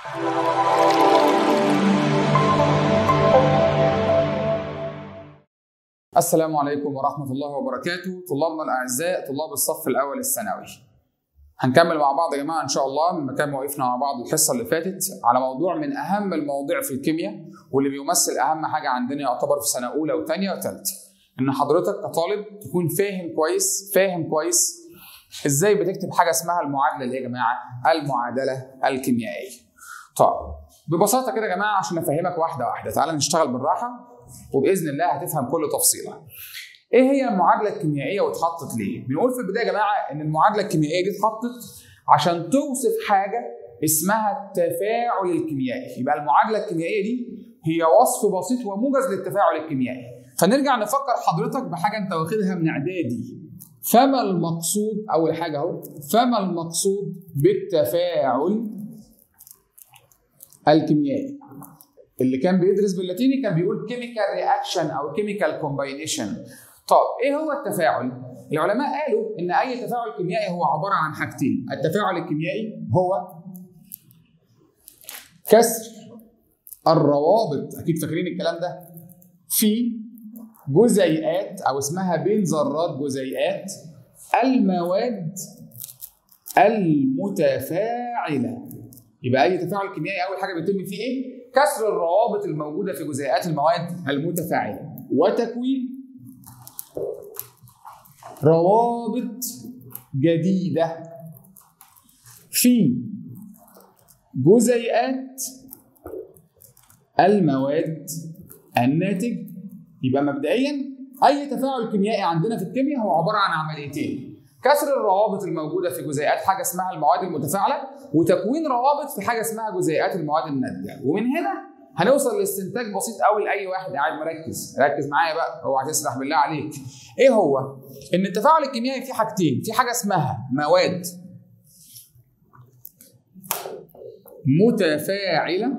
السلام عليكم ورحمة الله وبركاته طلابنا الأعزاء طلاب الصف الأول الثانوي هنكمل مع بعض يا جماعة إن شاء الله من مكان ما وقفنا مع بعض الحصة اللي فاتت على موضوع من أهم المواضيع في الكيمياء واللي بيمثل أهم حاجة عندنا يعتبر في سنة أولى وثانية وثالثة إن حضرتك كطالب تكون فاهم كويس فاهم كويس إزاي بتكتب حاجة اسمها المعادلة اللي هي يا جماعة المعادلة الكيميائية طيب ببساطة كده يا جماعة عشان أفهمك واحدة واحدة تعالى نشتغل بالراحة وباذن الله هتفهم كل تفصيله. ايه هي المعادله الكيميائيه واتحطت ليه؟ بنقول في البدايه يا جماعه ان المعادله الكيميائيه دي اتحطت عشان توصف حاجه اسمها التفاعل الكيميائي، يبقى المعادله الكيميائيه دي هي وصف بسيط وموجز للتفاعل الكيميائي. فنرجع نفكر حضرتك بحاجه انت واخدها من اعدادي. فما المقصود اول حاجه اهو فما المقصود بالتفاعل الكيميائي؟ اللي كان بيدرس باللاتيني كان بيقول كيميكال رياكشن او كيميكال كومباينيشن طب ايه هو التفاعل العلماء قالوا ان اي تفاعل كيميائي هو عباره عن حاجتين التفاعل الكيميائي هو كسر الروابط اكيد فاكرين الكلام ده في جزيئات او اسمها بين ذرات جزيئات المواد المتفاعله يبقى اي تفاعل كيميائي اول حاجه بيتم فيه ايه كسر الروابط الموجوده في جزيئات المواد المتفاعله وتكوين روابط جديده في جزيئات المواد الناتجه يبقى مبدئيا اي تفاعل كيميائي عندنا في الكيمياء هو عباره عن عمليتين كسر الروابط الموجوده في جزيئات حاجه اسمها المواد المتفاعله وتكوين روابط في حاجه اسمها جزيئات المواد الناتجه ومن هنا هنوصل لاستنتاج بسيط قوي لاي واحد قاعد مركز ركز معايا بقى اوعى تسرح بالله عليك ايه هو ان التفاعل الكيميائي فيه حاجتين في حاجه اسمها مواد متفاعله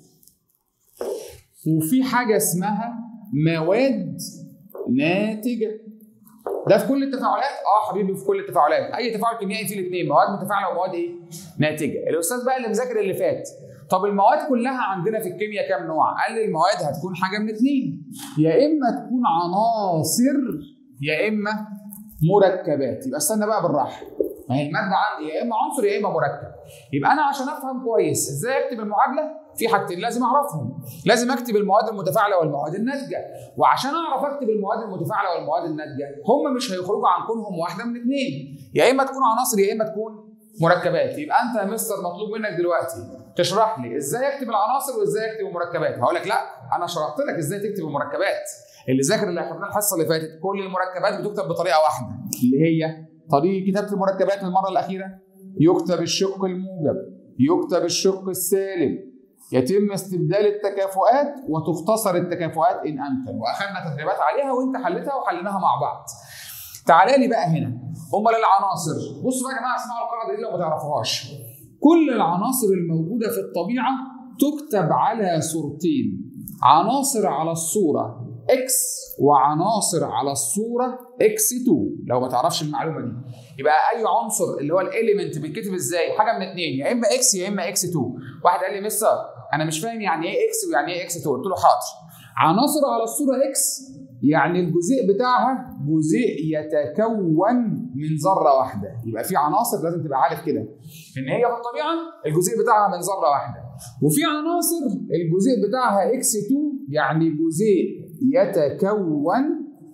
وفي حاجه اسمها مواد ناتجه ده في كل التفاعلات اه حبيبي في كل التفاعلات اي تفاعل كيميائي فيه الاثنين مواد متفاعله ومواد ايه ناتجه الاستاذ بقى اللي مذاكر اللي فات طب المواد كلها عندنا في الكيمياء كام نوع قال لي المواد هتكون حاجه من اثنين يا اما تكون عناصر يا اما مركبات يبقى استنى بقى بالراحه ما هي الماده عندي يا اما عنصر يا اما مركب يبقى انا عشان افهم كويس ازاي اكتب المعادله في حاجتين لازم اعرفهم لازم اكتب المواد المتفاعله والمواد الناتجه وعشان اعرف اكتب المواد المتفاعله والمواد الناتجه هم مش هيخرجوا عن كونهم واحده من اثنين يا اما تكون عناصر يا اما تكون مركبات يبقى انت يا مستر مطلوب منك دلوقتي تشرح لي ازاي اكتب العناصر وازاي اكتب المركبات هقول لك لا انا شرحت لك ازاي تكتب المركبات اللي ذاكر اللي اخدناه الحصه اللي فاتت كل المركبات بتكتب بطريقه واحده اللي هي طريقه كتابه المركبات المره الاخيره يكتب الشق الموجب يكتب الشق السالب يتم استبدال التكافؤات وتختصر التكافؤات ان امكن واخذنا تدريبات عليها وانت حلتها وحليناها مع بعض تعالى لي بقى هنا امال العناصر بصوا بقى يا جماعه اسمعوا القاعده دي لو ما تعرفوهاش كل العناصر الموجوده في الطبيعه تكتب على صورتين عناصر على الصوره اكس وعناصر على الصوره اكس 2 لو ما تعرفش المعلومه دي يبقى اي عنصر اللي هو الاليمنت بيتكتب ازاي حاجه من اثنين يا اما اكس يا اما اكس 2 واحد قال لي مستر انا مش فاهم يعني ايه اكس ويعني ايه اكس 2 قلت له حاضر عناصر على الصوره اكس يعني الجزيء بتاعها جزيء يتكون من ذره واحده يبقى في عناصر لازم تبقى عارف كده ان هي في الطبيعه الجزيء بتاعها من ذره واحده وفي عناصر الجزيء بتاعها اكس 2 يعني جزيء يتكون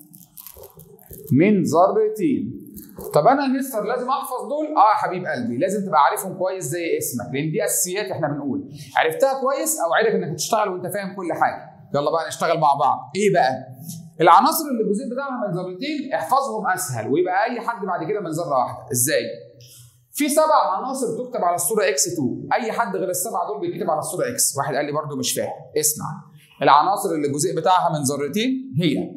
من ذرتين طب انا يا مستر لازم احفظ دول اه يا حبيب قلبي لازم تبقى عارفهم كويس زي اسمك لان دي اساسيات احنا بنقول عرفتها كويس اوعدك انك تشتغل وانت فاهم كل حاجه يلا بقى نشتغل مع بعض ايه بقى العناصر اللي الجزيء بتاعها من ذرتين احفظهم اسهل ويبقى اي حد بعد كده من ذره واحده ازاي في سبع عناصر تكتب على الصوره اكس 2 اي حد غير السبعه دول بيكتب على الصوره اكس واحد قال لي برده مش فاهم اسمع العناصر اللي الجزيء بتاعها من ذرتين هي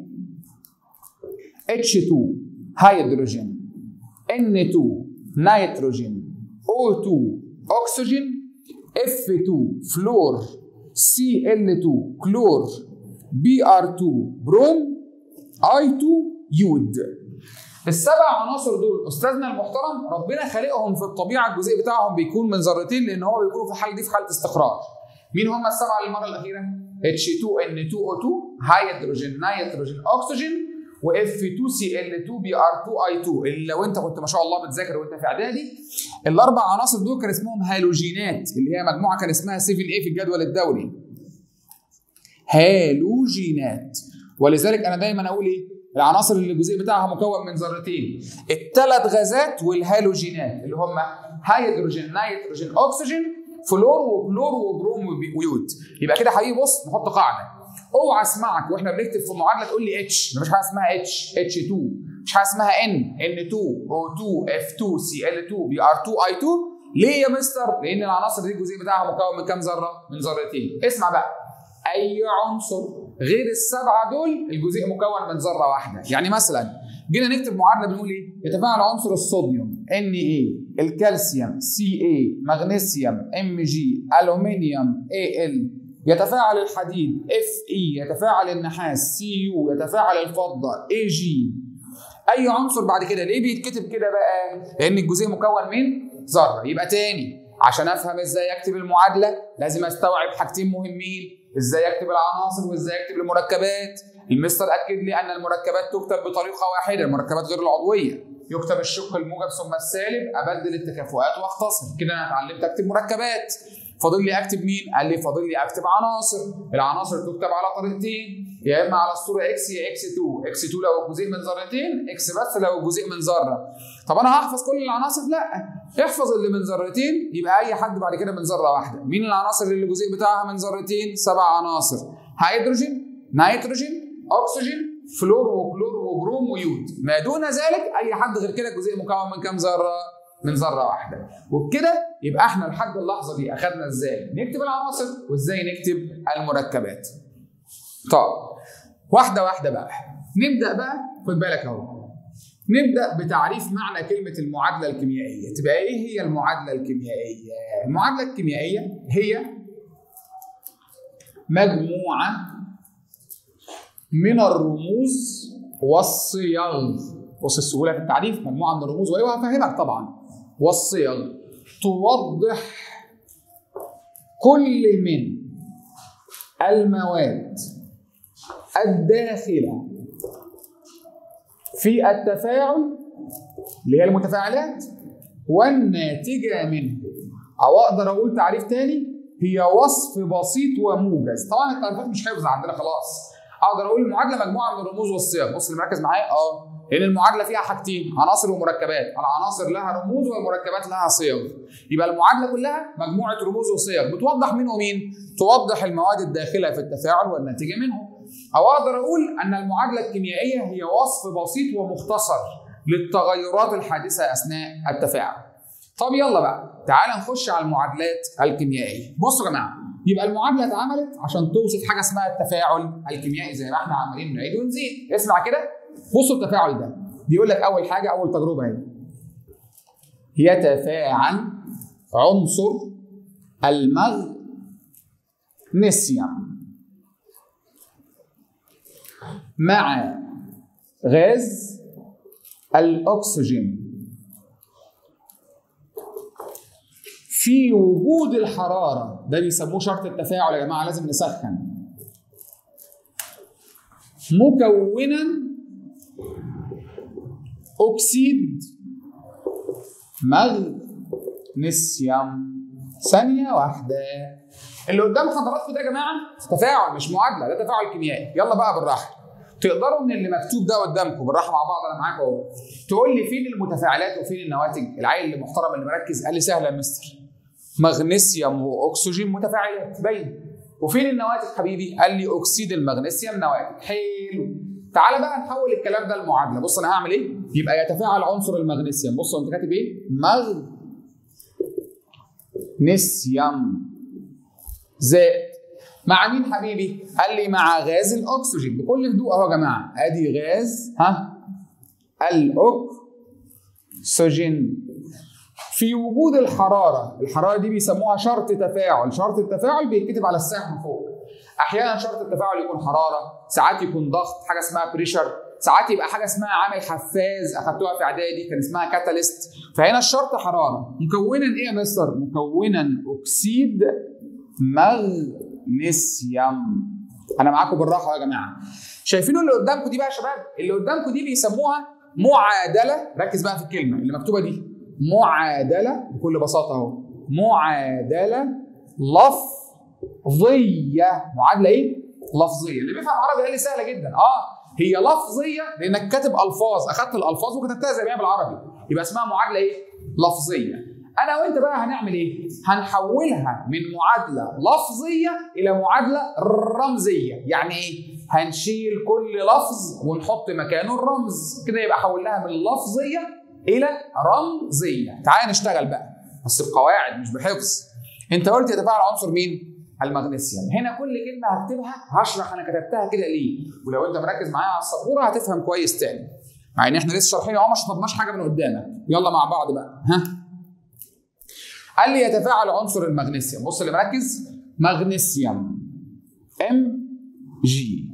H2 هيدروجين N2 نيتروجين O2 أكسجين F2 فلور Cl2 كلور Br2 بروم I2 يود السبع عناصر دول استاذنا المحترم ربنا خالقهم في الطبيعه الجزيء بتاعهم بيكون من ذرتين لان هو بيكونوا في الحاله دي في حاله استخراج مين هم السبعه للمره الاخيره H2N2O2 هيدروجين نيتروجين اكسجين و F2Cl2 Br2I2 اللي لو انت كنت ما شاء الله بتذاكر وانت في اعدادي الاربع عناصر دول كان اسمهم هالوجينات اللي هي مجموعه كان اسمها 7A في الجدول الدوري هالوجينات ولذلك انا دايما اقول ايه العناصر اللي الجزيء بتاعها مكون من ذرتين الثلاث غازات والهالوجينات اللي هم هيدروجين نيتروجين اكسجين فلور وكلور وبروم ويود يبقى كده حبيبي بص نحط قاعده اوعى اسمعك واحنا بنكتب في معادله تقول لي اتش مفيش حاجه اسمها اتش اتش 2 مش حاجه اسمها ان ان 2 او 2 اف 2 سي ال 2 بي ار 2 اي 2 ليه يا مستر؟ لان العناصر دي الجزيء بتاعها مكون من كام ذره؟ من ذرتين اسمع بقى اي عنصر غير السبعه دول الجزيء مكون من ذره واحده يعني مثلا جينا نكتب معادله بنقول ايه يتفاعل عنصر الصوديوم ان اي الكالسيوم سي اي مغنيسيوم ام جي الومنيوم اي ال يتفاعل الحديد اف اي يتفاعل النحاس سي يو يتفاعل الفضه اي جي اي عنصر بعد كده ليه بيتكتب كده بقى لان الجزيء مكون من ذره يبقى تاني عشان افهم ازاي اكتب المعادله لازم استوعب حاجتين مهمين ازاي اكتب العناصر وازاي اكتب المركبات المستر اكد لي ان المركبات تكتب بطريقه واحده المركبات غير العضويه يكتب الشق الموجب ثم السالب ابدل التكافؤات واختصر كده انا اتعلمت اكتب مركبات فاضل لي اكتب مين؟ قال لي فاضل لي اكتب عناصر، العناصر تكتب على طريقتين يا اما على الصوره اكس يا اكس 2، اكس 2 لو الجزيء من ذرتين، اكس بس لو الجزيء من ذره. طب انا هحفظ كل العناصر؟ لا، احفظ اللي من ذرتين يبقى اي حد بعد كده من ذره واحده، مين العناصر اللي الجزيء بتاعها من ذرتين؟ سبع عناصر، هيدروجين، نيتروجين، اكسجين، فلور وكلور وبروم ويود، ما دون ذلك اي حد غير كده الجزيء مكون من كام ذره؟ من ذره واحده وبكده يبقى احنا لحد اللحظه دي اخذنا ازاي نكتب العناصر وازاي نكتب المركبات طب واحده واحده بقى نبدا بقى خد بالك اهو نبدا بتعريف معنى كلمه المعادله الكيميائيه تبقى ايه هي المعادله الكيميائيه المعادله الكيميائيه هي مجموعه من الرموز والصيغ بص السهوله في التعريف مجموعه من الرموز وايه وهفهمك طبعا والصيغ توضح كل من المواد الداخله في التفاعل اللي هي المتفاعلات والناتجه منه او اقدر اقول تعريف تاني هي وصف بسيط وموجز طبعا التعريفات مش حفظ عندنا خلاص اقدر اقول المعادله مجموعه من الرموز والصيغ بص اللي مركز معايا اه لان المعادله فيها حاجتين عناصر ومركبات العناصر لها رموز والمركبات لها صيغ يبقى المعادله كلها مجموعه رموز وصيغ بتوضح مين ومين توضح المواد الداخله في التفاعل والناتجه منه او اقدر اقول ان المعادله الكيميائيه هي وصف بسيط ومختصر للتغيرات الحادثه اثناء التفاعل طب يلا بقى تعال نخش على المعادلات الكيميائيه بصوا يا جماعه يبقى المعادله اتعملت عشان توصف حاجه اسمها التفاعل الكيميائي زي ما احنا عمالين نعيد ونزيد اسمع كده بصوا التفاعل ده بيقول لك اول حاجه اول تجربه اهي يتفاعل عنصر المغنيسيوم مع غاز الاكسجين في وجود الحراره ده بيسموه شرط التفاعل يا جماعه لازم نسخن مكونا اكسيد مغنيسيوم ثانيه واحده اللي قدام حضراتكم ده يا جماعه تفاعل مش معادله ده تفاعل كيميائي يلا بقى بالراحه تقدروا من اللي مكتوب ده قدامكم بالراحه مع بعض انا معاكم اهو تقول لي فين المتفاعلات وفين النواتج العيل المحترم اللي مركز قال لي سهله يا مستر مغنيسيوم واكسجين متفاعلات باين وفين النواتج حبيبي قال لي اكسيد المغنيسيوم نواتج حلو تعالى بقى نحول الكلام ده لمعادله بص انا هعمل ايه يبقى يتفاعل عنصر المغنيسيوم بص انت كاتب ايه مغنيسيوم زائد مع مين حبيبي قال لي مع غاز الاكسجين بكل هدوء اهو يا جماعه ادي غاز ها الاكسجين في وجود الحراره الحراره دي بيسموها شرط تفاعل شرط التفاعل بيتكتب على السهم فوق احيانا شرط التفاعل يكون حراره ساعات يكون ضغط حاجه اسمها بريشر ساعات يبقى حاجه اسمها عامل حفاز اخدتوها في اعدادي كان اسمها كاتاليست فهنا الشرط حراره مكونا ايه يا مستر مكونا اكسيد مغنيسيوم انا معاكم بالراحه يا جماعه شايفين اللي قدامكم دي بقى يا شباب اللي قدامكم دي بيسموها معادله ركز بقى في الكلمه اللي مكتوبه دي معادله بكل بساطه اهو معادله لفظيه معادله ايه لفظيه اللي بيفهم عربي قال لي سهله جدا اه هي لفظيه لانك كاتب الفاظ اخدت الالفاظ وكتبتها زي ما هي بالعربي يبقى اسمها معادله ايه لفظيه انا وانت بقى هنعمل ايه هنحولها من معادله لفظيه الى معادله رمزيه يعني ايه هنشيل كل لفظ ونحط مكانه الرمز كده يبقى حولناها من لفظيه الى رمزيه تعال نشتغل بقى بس بقواعد مش بحفظ انت قلت يتفاعل عنصر مين المغنيسيوم هنا كل كلمه هكتبها هشرح انا كتبتها كده ليه ولو انت مركز معايا على السبوره هتفهم كويس تاني مع ان احنا لسه شارحين اهو ما شطبناش حاجه من قدامك يلا مع بعض بقى ها قال لي يتفاعل عنصر المغنيسيوم بص اللي مركز مغنيسيوم ام جي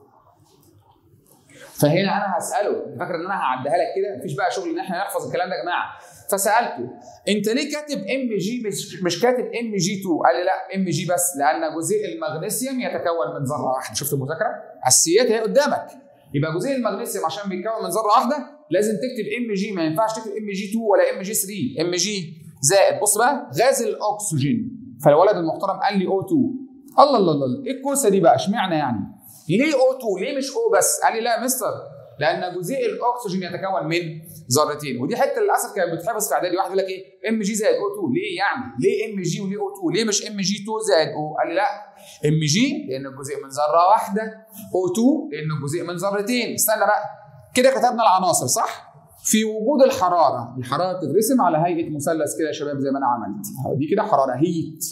فهنا انا هساله فاكر ان انا هعديها لك كده مفيش بقى شغل ان احنا نحفظ الكلام ده يا جماعه فسالته انت ليه كاتب ام جي مش مش كاتب ام جي 2 قال لي لا ام جي بس لان جزيء المغنيسيوم يتكون من ذره واحده شفت المذاكره اساسيات اهي قدامك يبقى جزيء المغنيسيوم عشان بيتكون من ذره واحده لازم تكتب ام جي ما ينفعش تكتب ام جي 2 ولا ام جي 3 ام جي زائد بص بقى غاز الاكسجين فالولد المحترم قال لي او 2 الله الله الله ايه الكوسه دي بقى اشمعنى يعني ليه او 2 ليه مش او بس قال لي لا يا مستر لان جزيء الاكسجين يتكون من ذرتين ودي حته للاسف كانت بتحفظ في اعدادي واحد يقول لك ايه ام جي زائد او 2 ليه يعني ليه ام جي وليه او 2 ليه مش ام جي 2 زائد او قال لي لا ام جي لان الجزيء من ذره واحده او 2 لان الجزيء من ذرتين استنى بقى كده كتبنا العناصر صح في وجود الحراره الحراره بتترسم على هيئه مثلث كده يا شباب زي ما انا عملت دي كده حراره هيت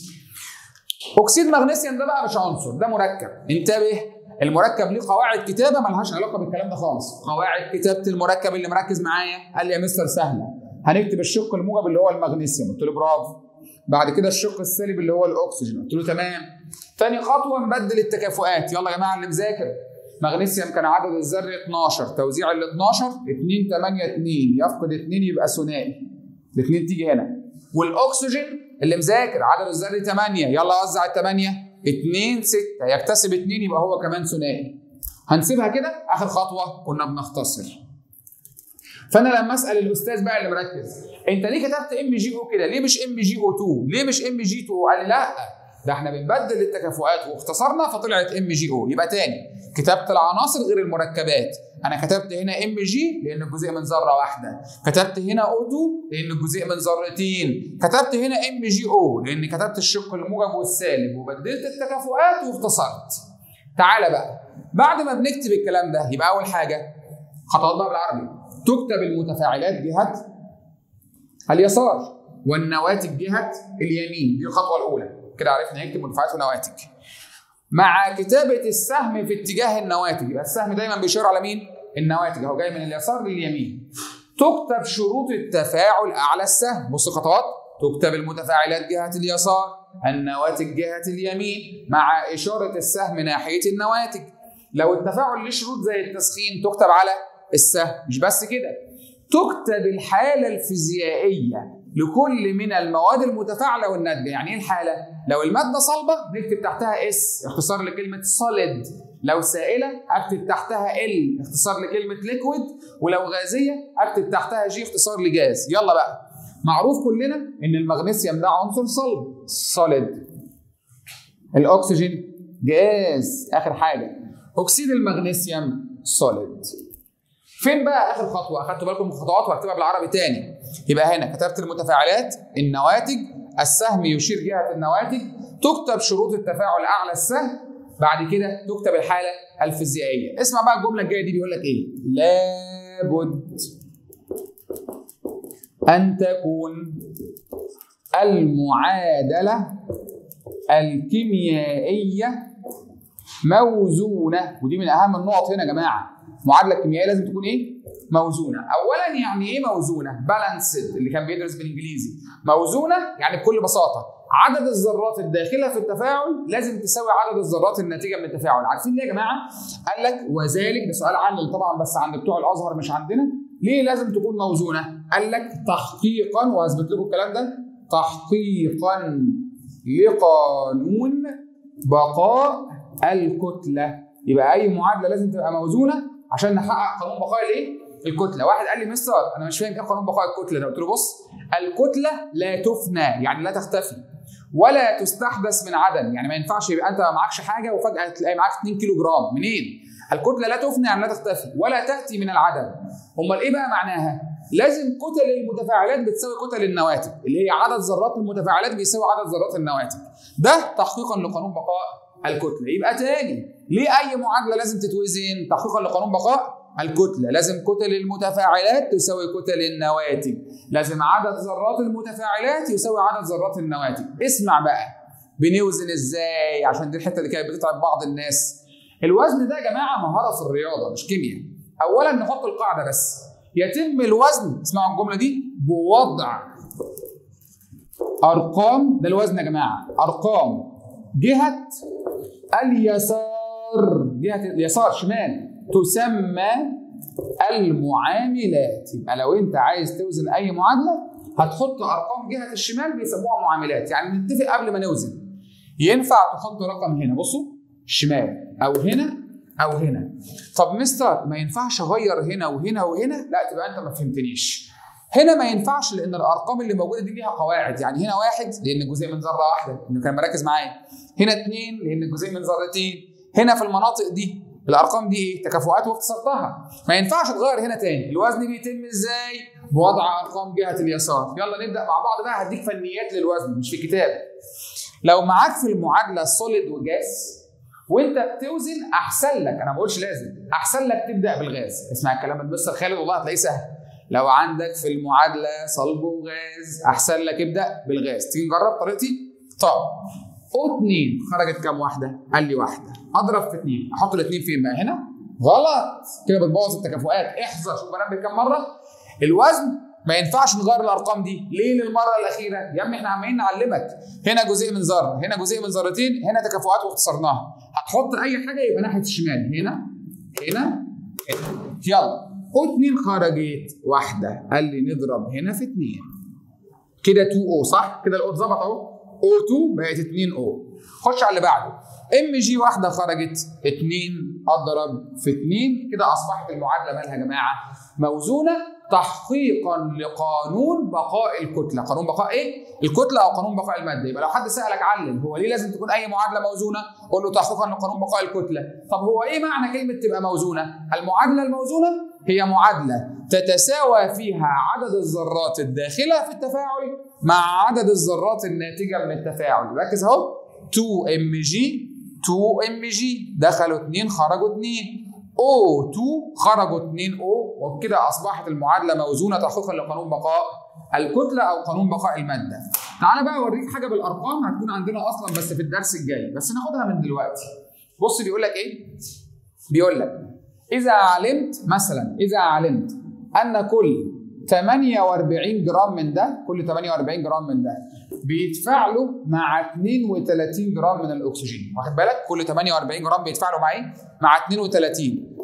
اكسيد مغنيسيوم ده بقى مش عنصر ده مركب انتبه المركب ليه قواعد كتابه ملهاش علاقه بالكلام ده خالص قواعد كتابه المركب اللي مركز معايا قال لي يا مستر سهله هنكتب الشق الموجب اللي هو المغنيسيوم قلت له برافو بعد كده الشق السالب اللي هو الاكسجين قلت له تمام تاني خطوه نبدل التكافؤات يلا يا جماعه اللي مذاكر مغنيسيوم كان عدد الذري 12 توزيع ال 12 2 8 2 يفقد 2 يبقى ثنائي الاثنين تيجي هنا والاكسجين اللي مذاكر عدد الذري 8 يلا وزع ال 8 2 6 يكتسب 2 يبقى هو كمان ثنائي هنسيبها كده اخر خطوه كنا بنختصر فانا لما اسال الاستاذ بقى اللي مركز انت ليه كتبت ام جي او كده ليه مش ام جي او 2 ليه مش ام جي 2 قال لي لا ده احنا بنبدل التكافؤات واختصرنا فطلعت ام جي او يبقى تاني كتبت العناصر غير المركبات انا كتبت هنا ام جي لان الجزيء من ذره واحده كتبت هنا او 2 لان الجزيء من ذرتين كتبت هنا ام جي او لان كتبت الشق الموجب والسالب وبدلت التكافؤات واختصرت تعالى بقى بعد ما بنكتب الكلام ده يبقى اول حاجه خطوات بقى بالعربي تكتب المتفاعلات جهه اليسار والنواتج جهه اليمين دي الخطوه الاولى كده عرفنا نكتب متفاعلات ونواتج مع كتابه السهم في اتجاه النواتج يبقى السهم دايما بيشير على مين النواتج اهو جاي من اليسار لليمين تكتب شروط التفاعل اعلى السهم بص خطوات تكتب المتفاعلات جهه اليسار النواتج جهه اليمين مع اشاره السهم ناحيه النواتج لو التفاعل ليه شروط زي التسخين تكتب على السهم مش بس كده تكتب الحاله الفيزيائيه لكل من المواد المتفاعله والناتجه يعني ايه الحاله لو الماده صلبه نكتب تحتها اس اختصار لكلمه solid لو سائله اكتب تحتها ال اختصار لكلمه liquid ولو غازيه اكتب تحتها جي اختصار لجاز يلا بقى معروف كلنا ان المغنيسيوم ده عنصر صلب solid الاكسجين جاز اخر حاجه اكسيد المغنيسيوم solid فين بقى اخر خطوه اخدتوا بالكم من الخطوات وهكتبها بالعربي تاني يبقى هنا كتبت المتفاعلات النواتج السهم يشير جهه النواتج تكتب شروط التفاعل اعلى السهم بعد كده تكتب الحاله الفيزيائيه اسمع بقى الجمله الجايه دي بيقول لك ايه لابد ان تكون المعادله الكيميائيه موزونه ودي من اهم النقط هنا يا جماعه المعادله الكيميائيه لازم تكون ايه موزونه اولا يعني ايه موزونه بالانسد اللي كان بيدرس بالانجليزي موزونه يعني بكل بساطه عدد الذرات الداخله في التفاعل لازم تساوي عدد الذرات الناتجه من التفاعل عارفين ليه يا جماعه قال لك وذلك ده سؤال علل طبعا بس عند بتوع الازهر مش عندنا ليه لازم تكون موزونه قال لك تحقيقا وهثبت لكم الكلام ده تحقيقا لقانون بقاء الكتله يبقى اي معادله لازم تبقى موزونه عشان نحقق قانون بقاء الايه الكتله واحد قال لي مستر انا مش فاهم ايه قانون بقاء الكتله ده قلت له بص الكتله لا تفنى يعني لا تختفي ولا تستحدث من عدم يعني ما ينفعش يبقى انت ما معكش حاجه وفجاه تلاقي معاك 2 كيلو جرام منين الكتله لا تفنى يعني لا تختفي ولا تاتي من العدم امال ايه بقى معناها لازم كتل المتفاعلات بتساوي كتل النواتج اللي هي عدد ذرات المتفاعلات بيساوي عدد ذرات النواتج ده تحقيقا لقانون بقاء الكتله يبقى تاني ليه اي معادله لازم تتوزن تحقيقا لقانون بقاء الكتله لازم كتل المتفاعلات تساوي كتل النواتج لازم عدد ذرات المتفاعلات يساوي عدد ذرات النواتج اسمع بقى بنوزن ازاي عشان دي الحته اللي كانت بتتعب بعض الناس الوزن ده يا جماعه مهاره في الرياضه مش كيمياء اولا نحط القاعده بس يتم الوزن اسمعوا الجمله دي بوضع ارقام ده الوزن يا جماعه ارقام جهه اليسار جهه اليسار شمال تسمى المعاملات يبقى لو انت عايز توزن اي معادله هتحط ارقام جهه الشمال بيسموها معاملات يعني نتفق قبل ما نوزن ينفع تحط رقم هنا بصوا شمال او هنا او هنا طب مستر ما ينفعش اغير هنا وهنا وهنا لا تبقى انت ما فهمتنيش هنا ما ينفعش لان الارقام اللي موجوده دي ليها قواعد يعني هنا واحد لان الجزيء من ذره واحده انه كان مركز معايا هنا اثنين لان الجزيء من ذرتين هنا في المناطق دي الارقام دي ايه تكافؤات واختصرتها ما ينفعش تغير هنا تاني الوزن بيتم ازاي بوضع ارقام جهه اليسار يلا نبدا مع بعض بقى هديك فنيات للوزن مش في كتاب لو معاك في المعادله سوليد وجاس وانت بتوزن احسن لك انا ما بقولش لازم احسن لك تبدا بالغاز اسمع الكلام المستر خالد والله هتلاقيه سهل لو عندك في المعادله صلب وغاز احسن لك ابدا بالغاز تيجي نجرب طريقتي طب او 2 خرجت كام واحده قال لي واحده اضرب في 2 احط الاثنين فين بقى هنا غلط كده بتبوظ التكافؤات احذر شوف بنبه كام مره الوزن ما ينفعش نغير الارقام دي ليه للمره الاخيره يا ابني احنا عمالين نعلمك هنا جزء من ذره هنا جزء من ذرتين هنا تكافؤات واختصرناها هتحط اي حاجه يبقى ناحيه الشمال هنا هنا هنا يلا و2 خرجت واحده قال لي نضرب هنا في 2 كده 2 او صح كده الاو اتظبط اهو او 2 بقت 2 او خش على اللي بعده ام جي واحده خرجت 2 اضرب في 2 كده اصبحت المعادله مالها يا جماعه موزونه تحقيقا لقانون بقاء الكتله قانون بقاء ايه الكتله او قانون بقاء الماده يبقى لو حد سالك علم هو ليه لازم تكون اي معادله موزونه قول له تحقيقا لقانون بقاء الكتله طب هو ايه معنى كلمه تبقى موزونه المعادله الموزونه هي معادله تتساوى فيها عدد الذرات الداخله في التفاعل مع عدد الذرات الناتجه من التفاعل ركز اهو 2 ام جي 2 ام جي دخلوا 2 خرجوا 2 او 2 خرجوا 2 او وبكده اصبحت المعادله موزونه تحقيقا لقانون بقاء الكتله او قانون بقاء الماده. تعالى بقى اوريك حاجه بالارقام هتكون عندنا اصلا بس في الدرس الجاي بس ناخدها من دلوقتي. بص بيقول لك ايه؟ بيقول لك اذا علمت مثلا اذا علمت ان كل 48 جرام من ده كل 48 جرام من ده بيتفاعلوا مع 32 جرام من الاكسجين واخد بالك كل 48 جرام بيتفاعلوا مع ايه مع 32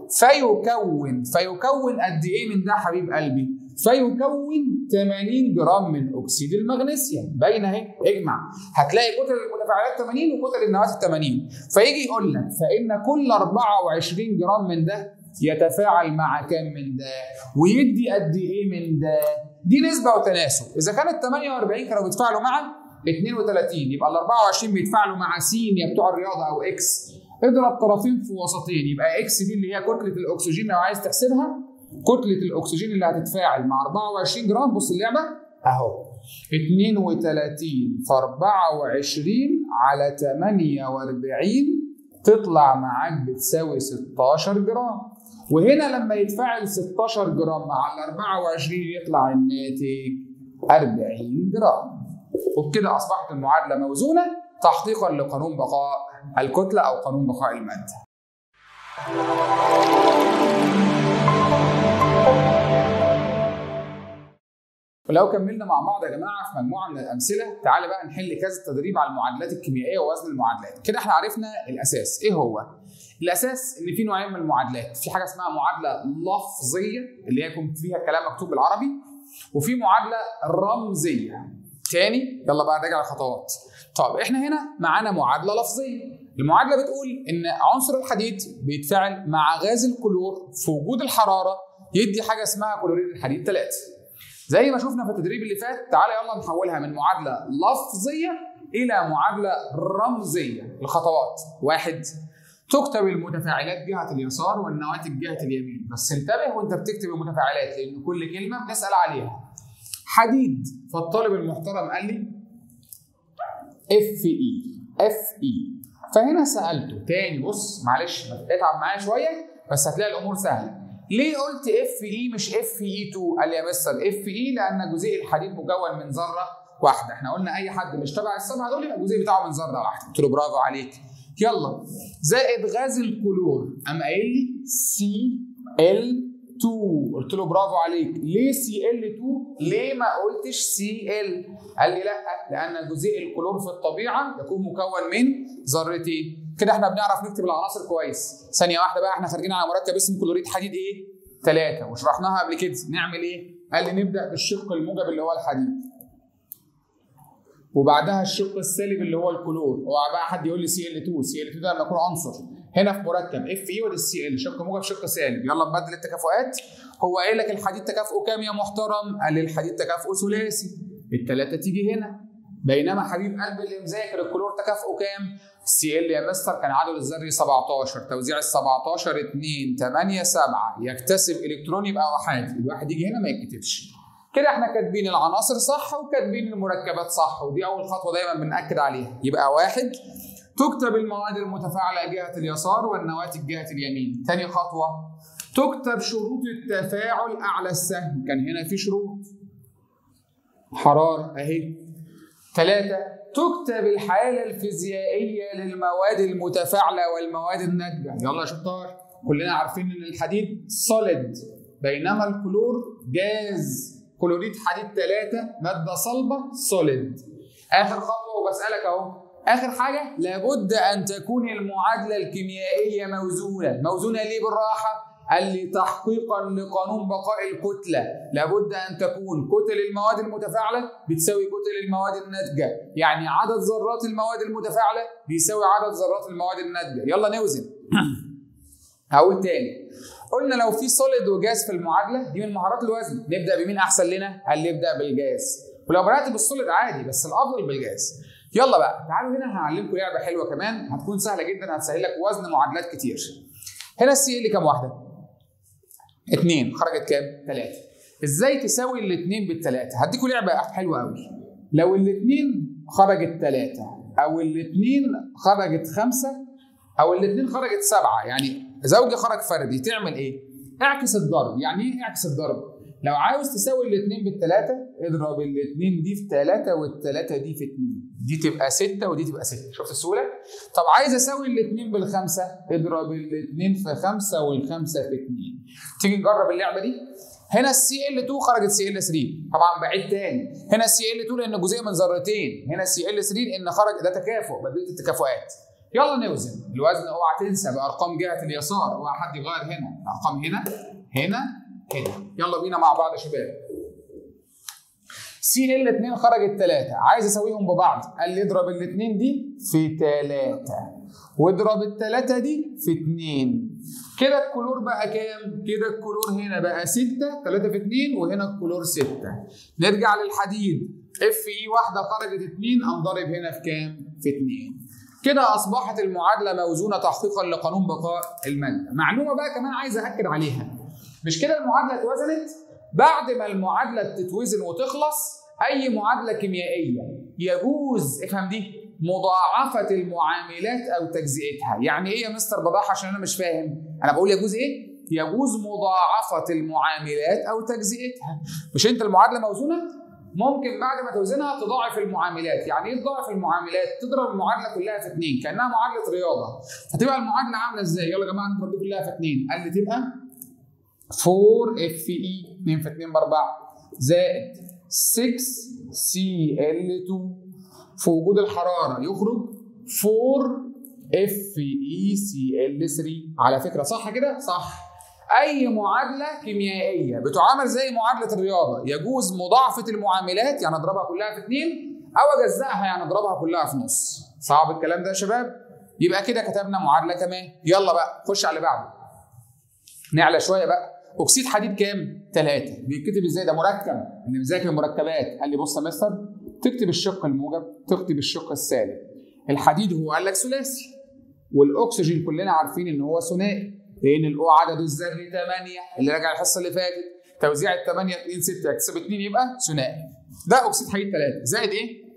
فيكون فيكون قد ايه من ده حبيب قلبي فيكون 80 جرام من اكسيد المغنيسيوم باينه اهي اجمع هتلاقي كتل المتفاعلات 80 وكتل النواتج 80 فيجي يقول لك فان كل 24 جرام من ده يتفاعل مع كام من ده ويدي قد ايه من ده دي نسبه وتناسب اذا كانت 48 كانوا بيتفاعلوا مع 32 يبقى ال 24 بيتفاعلوا مع س يا بتوع الرياضه او اكس اضرب طرفين في وسطين يبقى اكس دي اللي هي كتله الاكسجين لو عايز تحسبها كتله الاكسجين اللي هتتفاعل مع 24 جرام بص اللعبه اهو 32 في 24 على 48 تطلع معاك بتساوي 16 جرام وهنا لما يتفاعل 16 جرام مع ال 24 يطلع الناتج 40 جرام وبكده اصبحت المعادله موزونه تحقيقا لقانون بقاء الكتله او قانون بقاء الماده. ولو كملنا مع بعض يا جماعه في مجموعه من الامثله تعالى بقى نحل كذا تدريب على المعادلات الكيميائيه ووزن المعادلات كده احنا عرفنا الاساس ايه هو الاساس ان في نوعين من المعادلات في حاجه اسمها معادله لفظيه اللي هي يكون فيها كلام مكتوب بالعربي وفي معادله رمزيه تاني يلا بقى نراجع الخطوات طب احنا هنا معانا معادله لفظيه المعادله بتقول ان عنصر الحديد بيتفاعل مع غاز الكلور في وجود الحراره يدي حاجه اسمها كلوريد الحديد 3 زي ما شفنا في التدريب اللي فات تعالى يلا نحولها من معادله لفظيه الى معادله رمزيه الخطوات واحد تكتب المتفاعلات جهه اليسار والنواتج جهه اليمين بس انتبه وانت بتكتب المتفاعلات لان كل كلمه بنسال عليها حديد فالطالب المحترم قال لي اف اي اف اي فهنا سالته تاني بص معلش اتعب معايا شويه بس هتلاقي الامور سهله ليه قلت اف اي مش اف اي 2 قال لي يا مستر اف اي لان جزيء الحديد مكون من ذره واحده احنا قلنا اي حد مش تبع السبعه دول يبقى الجزيء بتاعه من ذره واحده قلت له برافو عليك يلا زائد غاز الكلور قام قايل لي سي ال 2 قلت له برافو عليك ليه سي ال 2 ليه ما قلتش سي ال قال لي لا لان جزيء الكلور في الطبيعه يكون مكون من ذرتين كده احنا بنعرف نكتب العناصر كويس ثانيه واحده بقى احنا خارجين على مركب اسمه كلوريد حديد ايه 3 وشرحناها قبل كده نعمل ايه قال لي نبدا بالشق الموجب اللي هو الحديد وبعدها الشق السالب اللي هو الكلور اوعى بقى حد يقول لي سي ال 2 سي ال 2 ده لما يكون عنصر هنا في مركب اف اي وده السي ال شق موجب شق سالب يلا نبدل التكافؤات هو قايل لك الحديد تكافؤه كام يا محترم قال لي الحديد تكافؤه ثلاثي الثلاثه تيجي هنا بينما حبيب قلب اللي مذاكر الكلور تكافؤه كام السي ال يا مستر كان عدد الذري 17 توزيع ال 17 2 8 7 يكتسب الكترون يبقى احادي الواحد يجي هنا ما يتكتبش كده احنا كاتبين العناصر صح وكاتبين المركبات صح ودي اول خطوه دايما بناكد عليها يبقى واحد تكتب المواد المتفاعله جهه اليسار والنواتج جهه اليمين ثاني خطوه تكتب شروط التفاعل اعلى السهم كان هنا في شروط حراره اهي ثلاثه تكتب الحاله الفيزيائيه للمواد المتفاعله والمواد الناتجه يلا يا شطار كلنا عارفين ان الحديد سوليد بينما الكلور جاز كلوريد حديد 3 ماده صلبه سوليد اخر خطوه وبسالك اهو اخر حاجه لابد ان تكون المعادله الكيميائيه موزونه موزونه ليه بالراحه قال لي تحقيقا لقانون بقاء الكتله لابد ان تكون كتل المواد المتفاعله بتساوي كتل المواد الناتجه يعني عدد ذرات المواد المتفاعله بيساوي عدد ذرات المواد الناتجه يلا نوزن هقول تاني قلنا لو في سوليد وجاز في المعادله دي من مهارات الوزن نبدا بمين احسن لنا قال لي ابدا بالجاز ولو بدات بالسوليد عادي بس الافضل بالجاز يلا بقى تعالوا هنا هعلمكم لعبه حلوه كمان هتكون سهله جدا هتسهل لك وزن معادلات كتير هنا السي ال كام واحده اثنين خرجت كام ثلاثه ازاي تساوي الاثنين بالثلاثه هديكم لعبه حلوه قوي لو الاثنين خرجت ثلاثه او الاثنين خرجت خمسه او الاثنين خرجت سبعه يعني زوجي خرج فردي تعمل ايه؟ اعكس الضرب، يعني ايه اعكس الضرب؟ لو عاوز تساوي الاثنين بالثلاثه اضرب الاثنين دي في ثلاثه والثلاثه دي في اثنين، دي تبقى سته ودي تبقى سته، شفت السهوله؟ طب عايز اساوي الاثنين بالخمسه اضرب الاثنين في خمسه والخمسه في اثنين. تيجي نجرب اللعبه دي؟ هنا السي ال 2 خرجت سي ال 3 طبعا بعيد تاني هنا السي ال 2 لان جزء من ذرتين هنا السي ال 3 لان خرج ده تكافؤ بدلت التكافؤات يلا نوزن الوزن اوعى تنسى بارقام جهه اليسار اوعى حد يغير هنا الارقام هنا هنا هنا يلا بينا مع بعض يا شباب سي ال 2 خرجت 3 عايز اسويهم ببعض قال لي اضرب الاثنين دي في 3 واضرب الثلاثه دي في 2 كده الكلور بقى كام؟ كده الكلور هنا بقى 6 3 في 2 وهنا الكلور 6 نرجع للحديد اف اي واحده خرجت 2 قام ضارب هنا في كام؟ في 2 كده اصبحت المعادله موزونه تحقيقا لقانون بقاء الماده معلومه بقى كمان عايز اكد عليها مش كده المعادله اتوزنت بعد ما المعادله تتوزن وتخلص اي معادله كيميائيه يجوز افهم دي مضاعفه المعاملات او تجزئتها يعني ايه يا مستر بضاعه عشان انا مش فاهم انا بقول يجوز ايه يجوز مضاعفه المعاملات او تجزئتها مش انت المعادله موزونه ممكن بعد ما توزنها تضاعف المعاملات يعني ايه تضاعف المعاملات تضرب المعادله كلها في اثنين كانها معادله رياضه فتبقى المعادله عامله ازاي يلا يا جماعه نضرب دي كلها في اثنين قال لي تبقى 4 اف اي 2 في 2 ب 4 زائد 6 سي ال 2 في وجود الحراره يخرج 4 اف اي سي ال 3 على فكره صح كده؟ صح اي معادله كيميائيه بتعامل زي معادله الرياضه يجوز مضاعفه المعاملات يعني اضربها كلها في اثنين او اجزأها يعني اضربها كلها في نص صعب الكلام ده يا شباب يبقى كده كتبنا معادله كمان يلا بقى خش على اللي بعده نعلى شويه بقى اكسيد حديد كام؟ ثلاثة بيتكتب ازاي ده مركب اللي مذاكر المركبات قال لي بص يا مستر تكتب الشق الموجب تكتب الشق السالب الحديد هو قال لك ثلاثي والاكسجين كلنا عارفين ان هو ثنائي لان الاو عدده الذري 8 اللي راجع الحصه اللي فاتت توزيع ال 8 2 6 اكسب 2 يبقى ثنائي ده اكسيد حديد 3 زائد ايه؟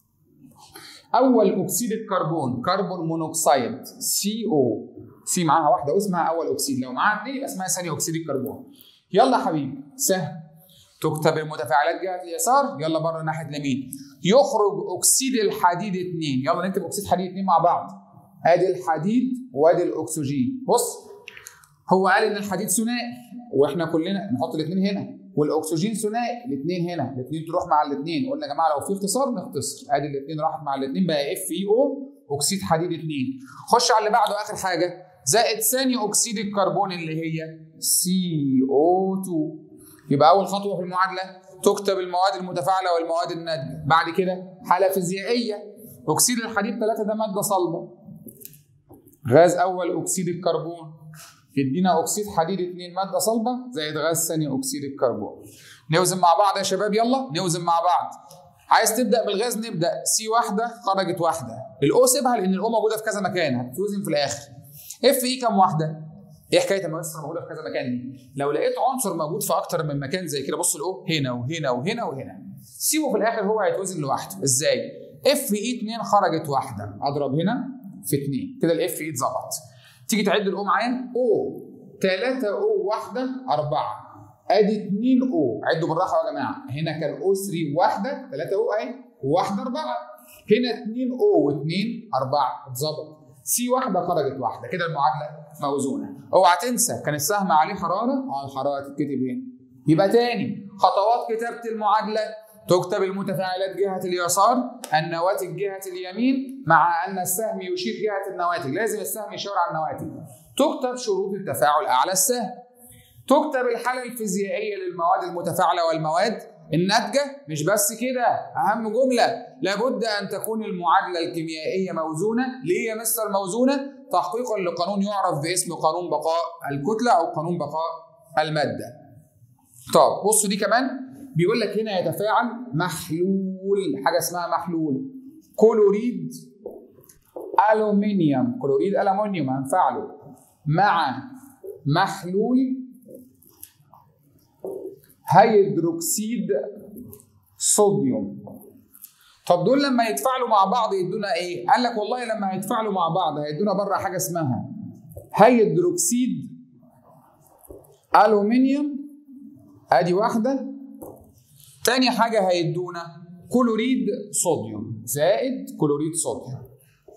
اول اكسيد الكربون كربون مونوكسيد سي او سي معاها واحده واسمها اول اكسيد لو معاها اثنين يبقى اسمها ثاني اكسيد الكربون يلا يا حبيبي سهل تكتب المتفاعلات جهه اليسار يلا بره ناحيه اليمين يخرج اكسيد الحديد 2 يلا نكتب اكسيد حديد 2 مع بعض ادي الحديد وادي الاكسجين بص هو قال ان الحديد ثنائي واحنا كلنا نحط الاثنين هنا والاكسجين ثنائي الاثنين هنا الاثنين تروح مع الاثنين قلنا يا جماعه لو في اختصار نختصر ادي الاثنين راحت مع الاثنين بقى اف اي او اكسيد حديد 2 خش على اللي بعده اخر حاجه زائد ثاني اكسيد الكربون اللي هي سي او 2 يبقى اول خطوه في المعادله تكتب المواد المتفاعله والمواد الناتجه بعد كده حاله فيزيائيه اكسيد الحديد 3 ده ماده صلبه غاز اول اكسيد الكربون يدينا اكسيد حديد 2 ماده صلبه زائد غاز ثاني اكسيد الكربون نوزن مع بعض يا شباب يلا نوزن مع بعض عايز تبدا بالغاز نبدا سي واحده خرجت واحده الاو سيبها لان الاو موجوده في كذا مكان هتتوزن في الاخر اف اي كام واحده ايه حكايه لما يصير موجوده في كذا مكان دي لو لقيت عنصر موجود في اكتر من مكان زي كده بص الاو هنا وهنا وهنا وهنا سيبه في الاخر هو هيتوزن لوحده ازاي اف اي 2 خرجت واحده اضرب هنا في 2 كده الاف اي اتظبط تيجي تعد الاو معايا او 3 او واحده 4 ادي 2 او عدوا بالراحه يا جماعه هنا كان او 3 واحده 3 او اهي واحده 4 هنا 2 او و2 4 اتظبط سي واحده خرجت واحده كده المعادله موزونه اوعى تنسى كان السهم عليه حراره اه الحراره تتكتب هنا يبقى تاني خطوات كتابه المعادله تكتب المتفاعلات جهة اليسار النواتج جهة اليمين مع أن السهم يشير جهة النواتج لازم السهم يشاور على النواتج تكتب شروط التفاعل أعلى السهم تكتب الحالة الفيزيائية للمواد المتفاعلة والمواد الناتجة مش بس كده أهم جملة لابد أن تكون المعادلة الكيميائية موزونة ليه يا مستر موزونة تحقيقا لقانون يعرف باسم قانون بقاء الكتلة أو قانون بقاء المادة طب بصوا دي كمان بيقول لك هنا يتفاعل محلول حاجه اسمها محلول كلوريد الومنيوم كلوريد الومنيوم هنفعله مع محلول هيدروكسيد صوديوم طب دول لما يتفاعلوا مع بعض يدونا ايه؟ قال لك والله لما هيتفاعلوا مع بعض هيدونا بره حاجه اسمها هيدروكسيد الومنيوم ادي واحده تاني حاجة هيدونا كلوريد صوديوم زائد كلوريد صوديوم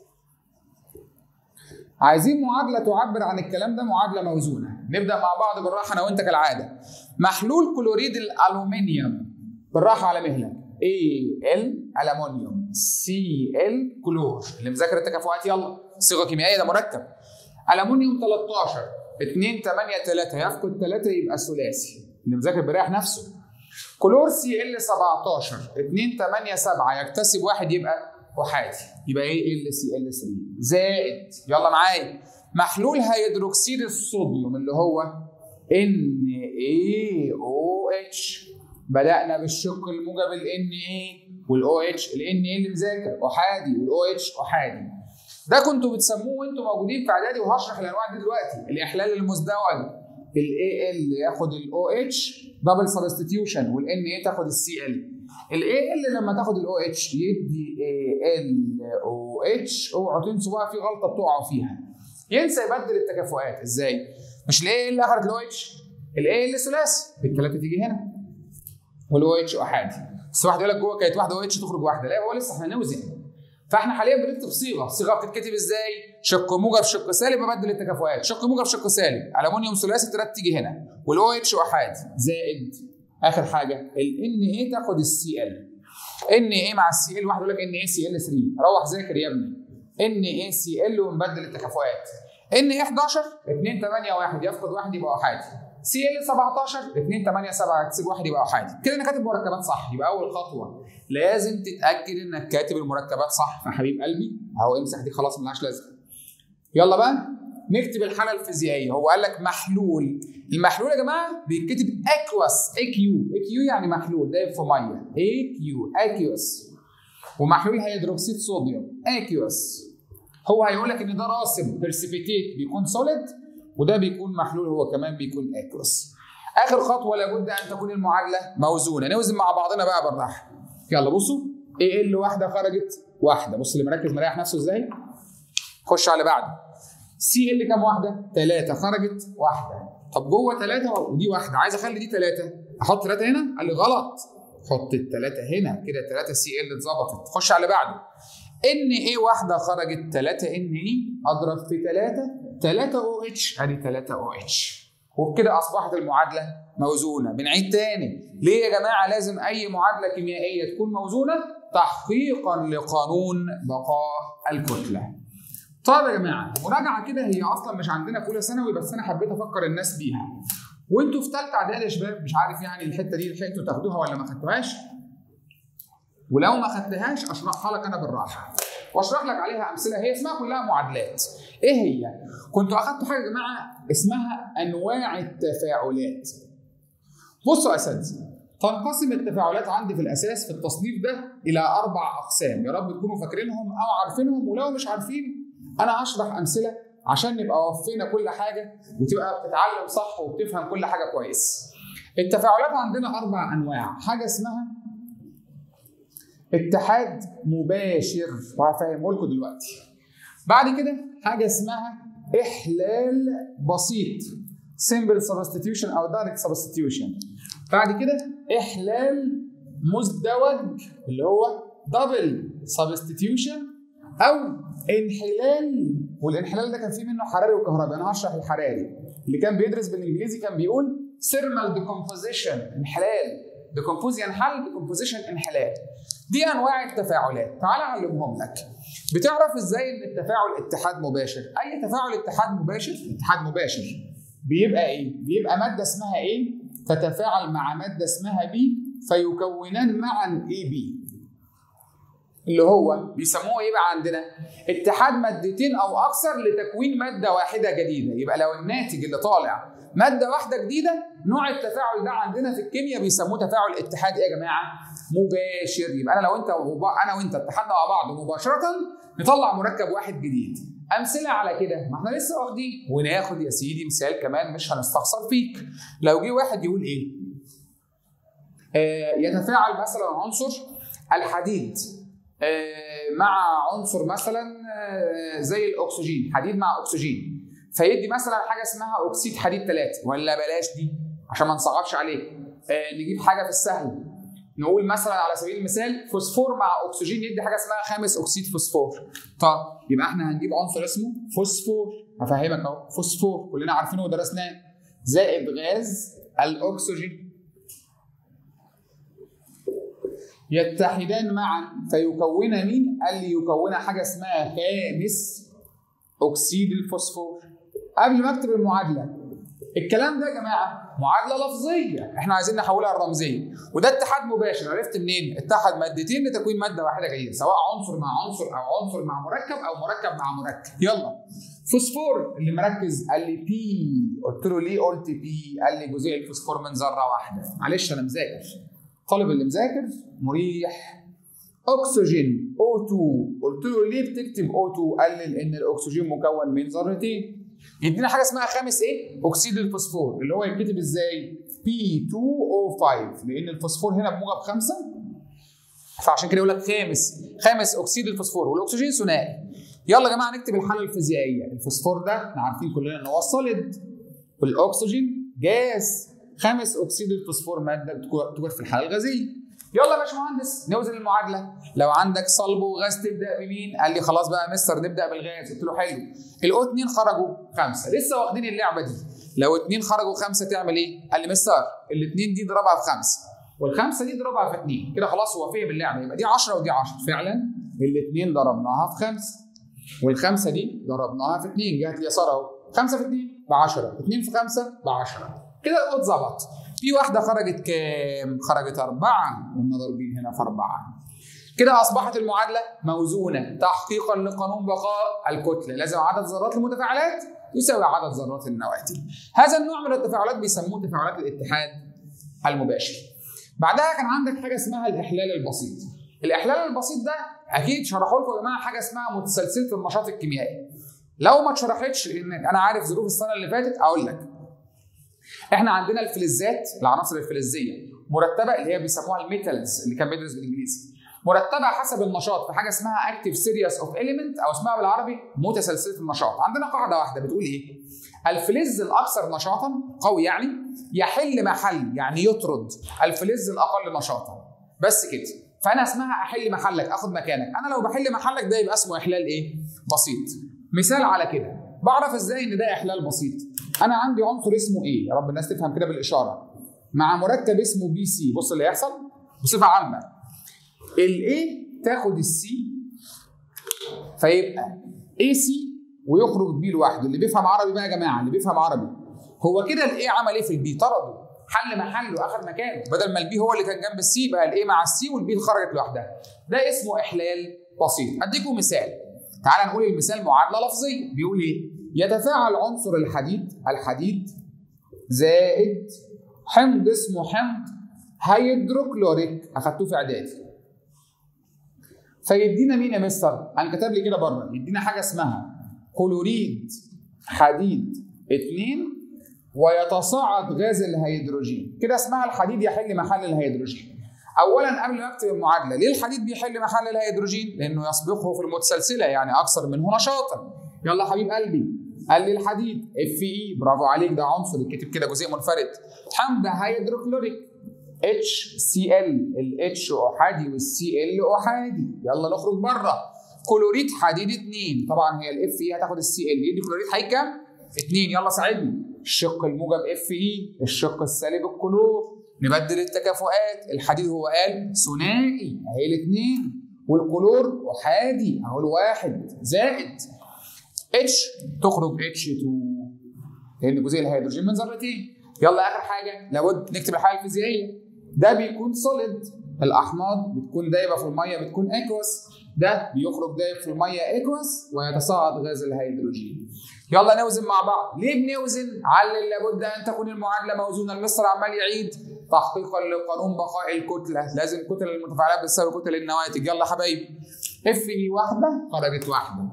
عايزين معادلة تعبر عن الكلام ده معادلة موزونة نبدأ مع بعض بالراحة أنا وأنت كالعادة محلول كلوريد الألومنيوم بالراحة على مهلك A L ألمونيوم C L كلور اللي مذاكر التكافؤات يلا صيغة كيميائية ده مركب ألمونيوم 13 2 8 3 يفقد 3 يبقى ثلاثي اللي مذاكر بيريح نفسه كلور سي ال 17 2 8 7 يكتسب واحد يبقى احادي يبقى ايه ال سي ال 3 زائد يلا معايا محلول هيدروكسيد الصوديوم اللي هو ان اي او اتش بدانا بالشق الموجب ال ان اي والاو اتش ال ان اي اللي مذاكر احادي والاو اتش احادي ده كنتوا بتسموه وانتوا موجودين في اعدادي وهشرح الانواع دي دلوقتي الاحلال المزدوج الاي ال ياخد الاو اتش دبل سبستيتيوشن والان اي تاخد السي ال الاي ال لما تاخد الاو اتش يدي اي ال او اتش اوعوا تنسوا بقى في غلطه بتقعوا فيها ينسى يبدل التكافؤات ازاي؟ مش الاي ال اخذت الاو اتش الاي ال ثلاثي الثلاثه تيجي هنا والاو اتش احادي بس واحد يقول لك جوه كانت واحده او اتش تخرج واحده لا هو لسه احنا نوزن فاحنا حاليا بنكتب صيغه صيغه بتتكتب ازاي شق موجب شق سالب ابدل التكافؤات شق موجب شق سالب الومنيوم ثلاثي الثلاث تيجي هنا والاو اتش احادي زائد اخر حاجه ال ان ايه تاخد السي ال ان ايه مع السي ال واحد يقول لك ان ايه سي ال 3 روح ذاكر يا ابني ان ايه سي ال ونبدل التكافؤات ان ايه 11 2 8 1 يفقد واحد يبقى احادي سي ال 17 2 8 7 تسيب واحد يبقى احادي كده انا كاتب مركبات صح يبقى اول خطوه لازم تتاكد انك كاتب المركبات صح فحبيب قلبي اهو امسح دي خلاص ملهاش لازمه يلا بقى نكتب الحاله الفيزيائيه هو قال لك محلول المحلول يا جماعه بيتكتب اكوس اي كيو اي كيو يعني محلول دايب في ميه اي كيو اكيوس ومحلول هيدروكسيد صوديوم اكيوس هو هيقول لك ان ده راسب برسيبيتيت بيكون سوليد وده بيكون محلول هو كمان بيكون اكيوس اخر خطوه لابد ان تكون المعادله موزونه نوزن مع بعضنا بقى بالراحه يلا بصوا اي ال واحده خرجت واحده بص اللي مركز مريح نفسه ازاي خش على بعده سي ال كام واحده؟ ثلاثه خرجت واحده طب جوه ثلاثه ودي واحده عايز اخلي دي ثلاثه احط ثلاثه هنا؟ قال لي غلط حط الثلاثه هنا كده ثلاثه سي ال اتظبطت خش على بعده ان ايه واحده خرجت 3 ان اي اضرب في 3 3 او اتش ادي 3 او اتش وبكده اصبحت المعادله موزونه بنعيد تاني ليه يا جماعه لازم اي معادله كيميائيه تكون موزونه تحقيقا لقانون بقاء الكتله طيب يا جماعه مراجعه كده هي اصلا مش عندنا في اولى ثانوي بس انا حبيت افكر الناس بيها وانتوا في ثالثه اعدادي يا شباب مش عارف يعني الحته دي لحقتوا تاخدوها ولا ما خدتوهاش ولو ما خدتهاش اشرحها لك انا بالراحه واشرح لك عليها امثله هي اسمها كلها معادلات ايه هي كنتوا اخدتوا حاجه يا جماعه اسمها انواع التفاعلات بصوا يا اساتذه تنقسم التفاعلات عندي في الاساس في التصنيف ده الى اربع اقسام يا رب تكونوا فاكرينهم او عارفينهم ولو مش عارفين انا هشرح امثله عشان نبقى وفينا كل حاجه وتبقى بتتعلم صح وبتفهم كل حاجه كويس التفاعلات عندنا اربع انواع حاجه اسمها اتحاد مباشر وهفهمه لكم دلوقتي بعد كده حاجه اسمها احلال بسيط simple substitution او direct substitution بعد كده احلال مزدوج اللي هو دبل substitution او انحلال والانحلال ده كان فيه منه حراري وكهربي انا هشرح الحراري اللي كان بيدرس بالانجليزي كان بيقول ثيرمال ديكومبوزيشن انحلال ديكومبوز ينحل ديكومبوزيشن انحلال دي انواع التفاعلات تعال اعلمهم لك بتعرف ازاي ان التفاعل اتحاد مباشر اي تفاعل اتحاد مباشر اتحاد مباشر بيبقى ايه بيبقى ماده اسمها ايه تتفاعل مع ماده اسمها بي فيكونان معا اي بي اللي هو بيسموه ايه بقى عندنا اتحاد مادتين او اكثر لتكوين ماده واحده جديده يبقى لو الناتج اللي طالع ماده واحده جديده نوع التفاعل ده عندنا في الكيمياء بيسموه تفاعل اتحاد ايه يا جماعه مباشر يبقى انا لو انت انا وانت اتحدنا مع بعض مباشره نطلع مركب واحد جديد امثله على كده ما احنا لسه واخدين وناخد يا سيدي مثال كمان مش هنستخسر فيك لو جه واحد يقول ايه آه يتفاعل مثلا عنصر الحديد آه مع عنصر مثلا آه زي الاكسجين حديد مع اكسجين فيدي مثلا حاجه اسمها اكسيد حديد ثلاثه ولا بلاش دي عشان ما نصعبش عليك آه نجيب حاجه في السهل نقول مثلا على سبيل المثال فوسفور مع اكسجين يدي حاجه اسمها خامس اكسيد فوسفور طب يبقى احنا هنجيب عنصر اسمه فوسفور هفهمك اهو فوسفور كلنا عارفينه ودرسناه زائد غاز الاكسجين يتحدان معا فيكون مين؟ قال لي يكون حاجه اسمها خامس اكسيد الفوسفور قبل ما اكتب المعادله الكلام ده يا جماعه معادله لفظيه احنا عايزين نحولها لرمزيه وده اتحاد مباشر عرفت منين اتحد مادتين لتكوين ماده واحده جديده سواء عنصر مع عنصر او عنصر مع مركب او مركب مع مركب يلا فوسفور اللي مركز قال لي بي قلت له ليه قلت بي قال لي جزيء الفوسفور من ذره واحده معلش انا مذاكر الطالب اللي مذاكر مريح اكسجين O2 قلت له ليه بتكتب O2 قال لي لان الاكسجين مكون من ذرتين يدينا حاجه اسمها خامس ايه؟ اكسيد الفوسفور اللي هو يتكتب ازاي؟ P2O5 لان الفوسفور هنا بموجب خمسه فعشان كده يقول لك خامس خامس اكسيد الفوسفور والاكسجين ثنائي يلا يا جماعه نكتب الحاله الفيزيائيه الفوسفور ده احنا عارفين كلنا ان هو صلد والاكسجين جاز خامس اكسيد الفوسفور ماده بتكون في الحاله الغازيه يلا يا باشمهندس نوزن المعادله لو عندك صلب وغاز تبدا بمين قال لي خلاص بقى يا مستر نبدا بالغاز قلت له حلو الاو 2 خرجوا خمسه لسه واخدين اللعبه دي لو اتنين خرجوا خمسه تعمل ايه؟ قال لي مستر الاتنين دي ضربها في خمسه والخمسه دي ضربها في اتنين كده خلاص هو فهم اللعبه يبقى دي 10 ودي 10 فعلا الاتنين ضربناها في خمسه والخمسه دي ضربناها في اتنين جهه اليسار اهو خمسه في اتنين ب 10 اتنين في خمسه ب 10 كده اتظبط في واحده خرجت كام؟ خرجت اربعه قلنا ضاربين هنا في اربعه كده اصبحت المعادله موزونه تحقيقا لقانون بقاء الكتله لازم عدد ذرات المتفاعلات يساوي عدد ذرات النواتج هذا النوع من التفاعلات بيسموه تفاعلات الاتحاد المباشر بعدها كان عندك حاجه اسمها الاحلال البسيط الاحلال البسيط ده اكيد شرحوا لكم يا جماعه حاجه اسمها متسلسله النشاط الكيميائي لو ما اتشرحتش لان انا عارف ظروف السنه اللي فاتت اقول لك احنا عندنا الفلزات العناصر الفلزيه مرتبه اللي هي بيسموها الميتالز اللي كان بيدرس بالانجليزي مرتبه حسب النشاط في حاجه اسمها اكتيف سيريس اوف اليمنت او اسمها بالعربي متسلسله النشاط عندنا قاعده واحده بتقول ايه الفلز الاكثر نشاطا قوي يعني يحل محل يعني يطرد الفلز الاقل نشاطا بس كده فانا اسمها احل محلك اخد مكانك انا لو بحل محلك ده يبقى اسمه احلال ايه بسيط مثال على كده بعرف ازاي ان ده احلال بسيط انا عندي عنصر اسمه ايه يا رب الناس تفهم كده بالاشاره مع مركب اسمه بي سي بص اللي هيحصل بصفه عامه الاي تاخد السي فيبقى اي سي ويخرج بي لوحده اللي بيفهم عربي بقى يا جماعه اللي بيفهم عربي هو كده الاي عمل ايه في البي طرده حل محله اخذ مكانه بدل ما البي هو اللي كان جنب السي بقى الاي مع السي والبي خرجت لوحدها ده اسمه احلال بسيط اديكم مثال تعال نقول المثال معادله لفظيه بيقول ايه يتفاعل عنصر الحديد الحديد زائد حمض اسمه حمض هيدروكلوريك اخدتوه في اعدادي فيدينا مين يا مستر؟ انا كتب لي كده بره يدينا حاجه اسمها كلوريد حديد 2 ويتصاعد غاز الهيدروجين كده اسمها الحديد يحل محل الهيدروجين اولا قبل ما اكتب المعادله ليه الحديد بيحل محل الهيدروجين لانه يسبقه في المتسلسله يعني اكثر منه نشاطا يلا حبيب قلبي قال لي الحديد اف اي برافو عليك ده عنصر يتكتب كده جزيء منفرد حمض هيدروكلوريك اتش سي ال الاتش احادي والسي ال احادي يلا نخرج بره كلوريد حديد 2 طبعا هي الاف اي هتاخد السي ال يدي كلوريد حي كام 2 يلا ساعدني الشق الموجب اف اي الشق السالب الكلور نبدل التكافؤات الحديد هو قال ثنائي اهي الاثنين والكلور احادي اهو الواحد زائد اتش تخرج اتش 2 لان جزيء الهيدروجين من ذرتين يلا اخر حاجه لابد نكتب الحاله الفيزيائيه ده بيكون سوليد الاحماض بتكون دايبه في الميه بتكون اكوس ده بيخرج دايب في الميه اكوس ويتصاعد غاز الهيدروجين يلا نوزن مع بعض ليه بنوزن علل لابد ان تكون المعادله موزونه المصر عمال يعيد تحقيقا لقانون بقاء الكتله لازم كتل المتفاعلات بتساوي كتل النواتج يلا حبايبي اف اي واحده خرجت واحده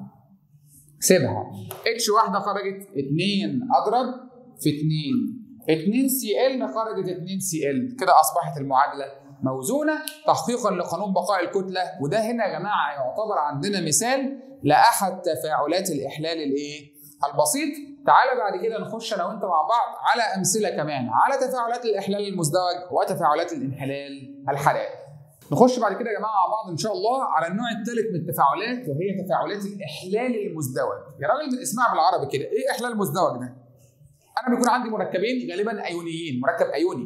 سيبها اتش واحده خرجت اتنين اضرب في اتنين 2 سي ال خرجت 2 سي ال كده اصبحت المعادله موزونه تحقيقا لقانون بقاء الكتله وده هنا يا جماعه يعتبر عندنا مثال لاحد تفاعلات الاحلال الايه البسيط تعالى بعد كده نخش انا وانت مع بعض على امثله كمان على تفاعلات الاحلال المزدوج وتفاعلات الانحلال الحراري نخش بعد كده يا جماعه مع بعض ان شاء الله على النوع الثالث من التفاعلات وهي تفاعلات الاحلال المزدوج يا راجل من اسمها بالعربي كده ايه احلال مزدوج ده انا بيكون عندي مركبين غالبا ايونيين مركب ايوني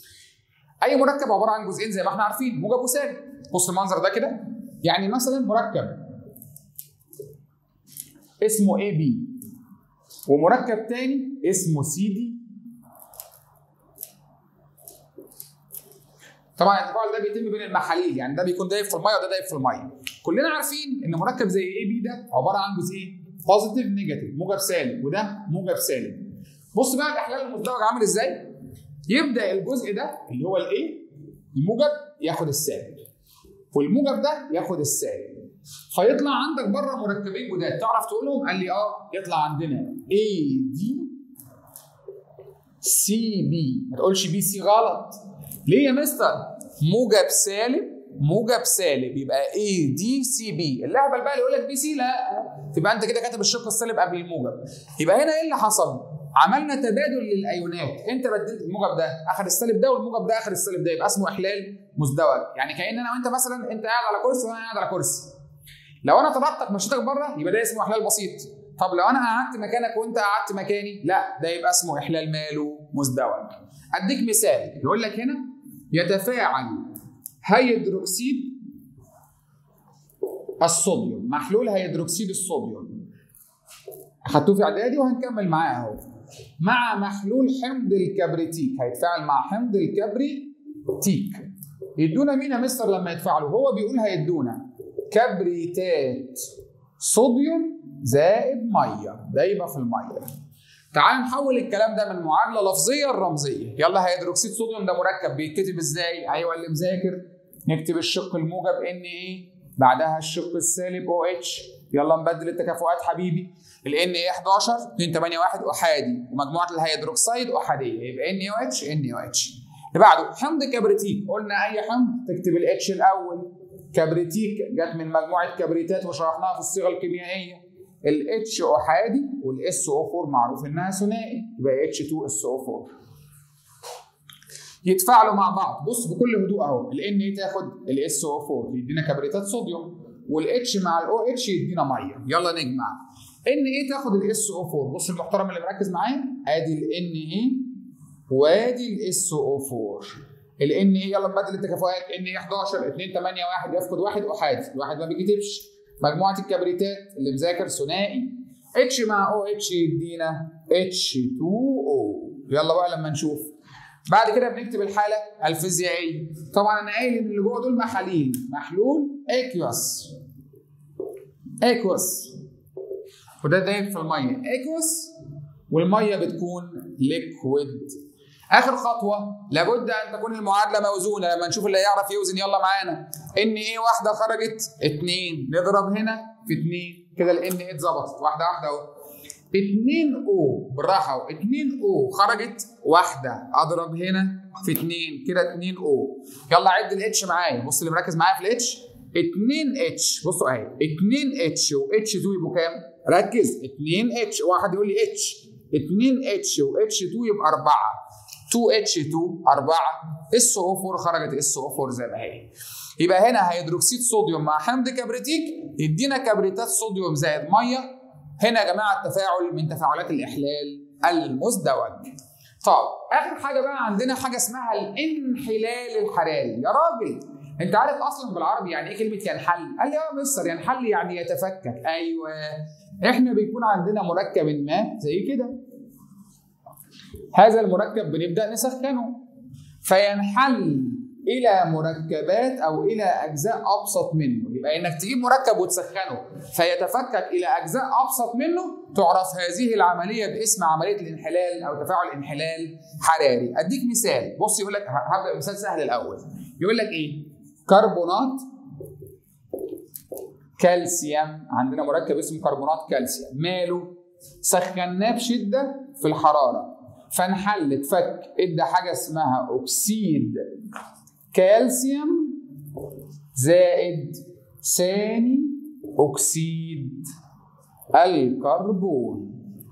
اي مركب عباره عن جزئين زي ما احنا عارفين موجب وسالب بص المنظر ده كده يعني مثلا مركب اسمه اي بي ومركب تاني اسمه سي دي طبعا التفاعل ده بيتم بين المحاليل يعني ده بيكون دايب في الميه وده دايب في الميه كلنا عارفين ان مركب زي اي بي ده عباره عن جزئين بوزيتيف نيجاتيف موجب سالب وده موجب سالب بص بقى الاحلال المزدوج عامل ازاي يبدا الجزء ده اللي هو الايه الموجب ياخد السالب والموجب ده ياخد السالب فيطلع عندك بره مركبين جداد تعرف تقولهم قال لي اه يطلع عندنا اي دي سي بي ما تقولش بي سي غلط ليه يا مستر موجب سالب موجب سالب يبقى اي دي سي بي اللعبه بقى اللي يقول لك بي سي لا تبقى انت كده كاتب الشق السالب قبل الموجب يبقى هنا ايه اللي حصل عملنا تبادل للايونات انت بدلت الموجب ده اخذ السالب ده والموجب ده اخذ السالب ده يبقى اسمه احلال مزدوج يعني كان انا وانت مثلا انت قاعد على كرسي وانا قاعد على كرسي لو انا طردتك مشيتك بره يبقى ده اسمه احلال بسيط طب لو انا قعدت مكانك وانت قعدت مكاني لا ده يبقى اسمه احلال ماله مزدوج اديك مثال يقول لك هنا يتفاعل هيدروكسيد الصوديوم محلول هيدروكسيد الصوديوم خدتوه في اعدادي وهنكمل معاه اهو مع محلول حمض الكبريتيك هيتفاعل مع حمض الكبريتيك يدونا مين يا مستر لما يتفاعلوا هو بيقول هيدونا كبريتات صوديوم زائد ميه ده يبقى في الميه تعال نحول الكلام ده من معادله لفظيه لرمزيه يلا هيدروكسيد صوديوم ده مركب بيتكتب ازاي ايوه اللي مذاكر نكتب الشق الموجب ان ايه بعدها الشق السالب او اتش يلا نبدل التكافؤات حبيبي ال ان ايه 11 2 8 1 احادي ومجموعه الهيدروكسيد احاديه يبقى ان او اتش ان او اتش اللي بعده حمض كبريتيك قلنا اي حمض تكتب الاتش الاول كبريتيك جت من مجموعه كبريتات وشرحناها في الصيغه الكيميائيه الاتش احادي والاس او 4 معروف انها ثنائي يبقى اتش 2 اس او 4 يتفاعلوا مع بعض بص بكل هدوء اهو ال ان تاخد الاس او 4 يدينا كبريتات صوديوم والاتش مع الاو اتش يدينا ميه يلا نجمع ان ايه تاخد الاس او 4 بص المحترم اللي مركز معايا ادي ال ان ايه وادي الاس او 4 ال ان ايه يلا نبدل التكافؤات ان ايه 11 2 8 1 يفقد واحد احادي الواحد ما بيكتبش مجموعه الكبريتات اللي مذاكر ثنائي اتش مع او اتش يدينا اتش 2 او يلا بقى لما نشوف بعد كده بنكتب الحاله الفيزيائيه طبعا انا قايل ان اللي جوه دول محاليل محلول اكيوس اكوس وده دايب في الميه اكوس والميه بتكون ليكويد اخر خطوه لابد ان تكون المعادله موزونه لما نشوف اللي هيعرف يوزن يلا معانا ان ايه واحده خرجت اتنين نضرب هنا في اتنين كده الان ايه اتظبطت واحده واحده اهو 2 او بالراحه 2 او خرجت واحده اضرب هنا في 2 كده 2 او يلا عد الاتش معايا بص اللي مركز معايا في الاتش 2 اتش بصوا اهي 2 اتش و اتش 2 يبقوا كام؟ ركز 2 اتش واحد يقول لي اتش 2 اتش و اتش 2 يبقى 4 2 اتش 2 4 اس او 4 خرجت اس او 4 زي ما هي يبقى هنا هيدروكسيد صوديوم مع حمض كبريتيك يدينا كبريتات صوديوم زائد ميه هنا يا جماعه التفاعل من تفاعلات الاحلال المزدوج طب اخر حاجه بقى عندنا حاجه اسمها الانحلال الحراري يا راجل انت عارف اصلا بالعربي يعني ايه كلمه ينحل قال لي اه مستر ينحل يعني يتفكك ايوه احنا بيكون عندنا مركب ما زي كده هذا المركب بنبدا نسخنه فينحل الى مركبات او الى اجزاء ابسط منه يبقى انك تجيب مركب وتسخنه فيتفكك الى اجزاء ابسط منه تعرف هذه العمليه باسم عمليه الانحلال او تفاعل انحلال حراري اديك مثال بص يقول لك هبدا مثال سهل الاول يقول لك ايه كربونات كالسيوم عندنا مركب اسمه كربونات كالسيوم ماله سخناه بشده في الحراره فانحل اتفك ادى حاجه اسمها اكسيد كالسيوم زائد ثاني اكسيد الكربون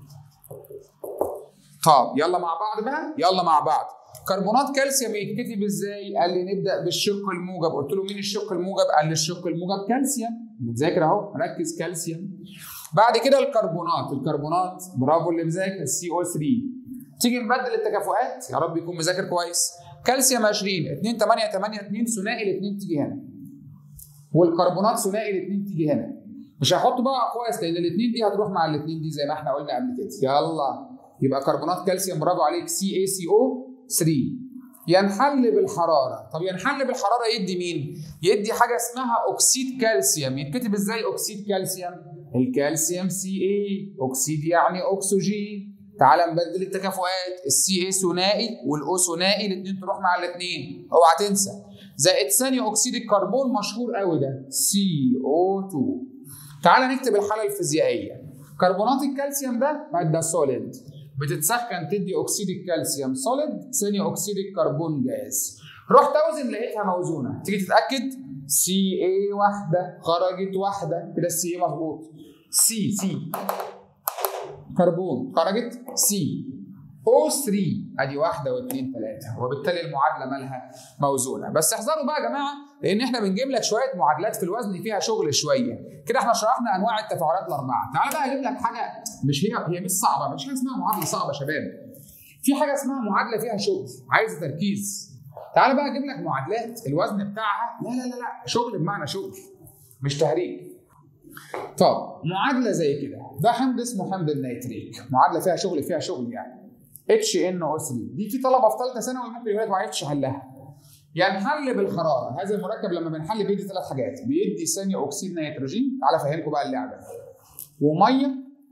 طب يلا مع بعض بقى يلا مع بعض كربونات كالسيوم يتكتب ازاي قال لي نبدا بالشق الموجب قلت له مين الشق الموجب قال لي الشق الموجب كالسيوم متذاكر اهو ركز كالسيوم بعد كده الكربونات الكربونات برافو اللي مذاكر سي او 3 تيجي نبدل التكافؤات يا رب يكون مذاكر كويس كالسيوم 20 2 8 8 2 ثنائي الاثنين تيجي هنا والكربونات ثنائي الاثنين تيجي هنا مش هحط بقى كويس لان الاثنين دي هتروح مع الاثنين دي زي ما احنا قلنا قبل كده يلا يبقى كربونات كالسيوم برافو عليك سي اي سي او 3 ينحل بالحراره طب ينحل بالحراره يدي مين يدي حاجه اسمها اكسيد كالسيوم يتكتب ازاي اكسيد كالسيوم الكالسيوم سي اي اكسيد يعني اكسجين تعال نبدل التكافؤات السي اي ثنائي والاو ثنائي الاثنين تروح مع الاثنين اوعى تنسى زائد ثاني اكسيد الكربون مشهور قوي ده سي او 2 تعال نكتب الحاله الفيزيائيه كربونات الكالسيوم ده ماده سوليد بتتسخن تدي اكسيد الكالسيوم سوليد ثاني اكسيد الكربون جاز رحت اوزن لقيتها موزونه تيجي تتاكد سي اي واحده خرجت واحده كده السي اي مظبوط سي سي كربون خرجت سي O3 ادي واحده واثنين ثلاثه وبالتالي المعادله مالها موزونه بس احذروا بقى يا جماعه لان احنا بنجيب لك شويه معادلات في الوزن فيها شغل شويه كده احنا شرحنا انواع التفاعلات الاربعه تعال بقى اجيب لك حاجه مش هي هي مش صعبه مش حاجه اسمها معادله صعبه يا شباب في حاجه اسمها معادله فيها شغل عايزه تركيز تعال بقى اجيب لك معادلات الوزن بتاعها لا لا لا لا شغل بمعنى شغل مش تهريج طب معادله زي كده ده حمض اسمه حمض النيتريك معادله فيها شغل فيها شغل يعني اتش ان او 3 دي في طلبه في ثالثه ثانوي ممكن يقول لك ما عرفتش احلها ينحل بالحراره هذا المركب لما بنحل بيدي ثلاث حاجات بيدي ثاني اكسيد نيتروجين تعالى افهمكم بقى اللعبه وميه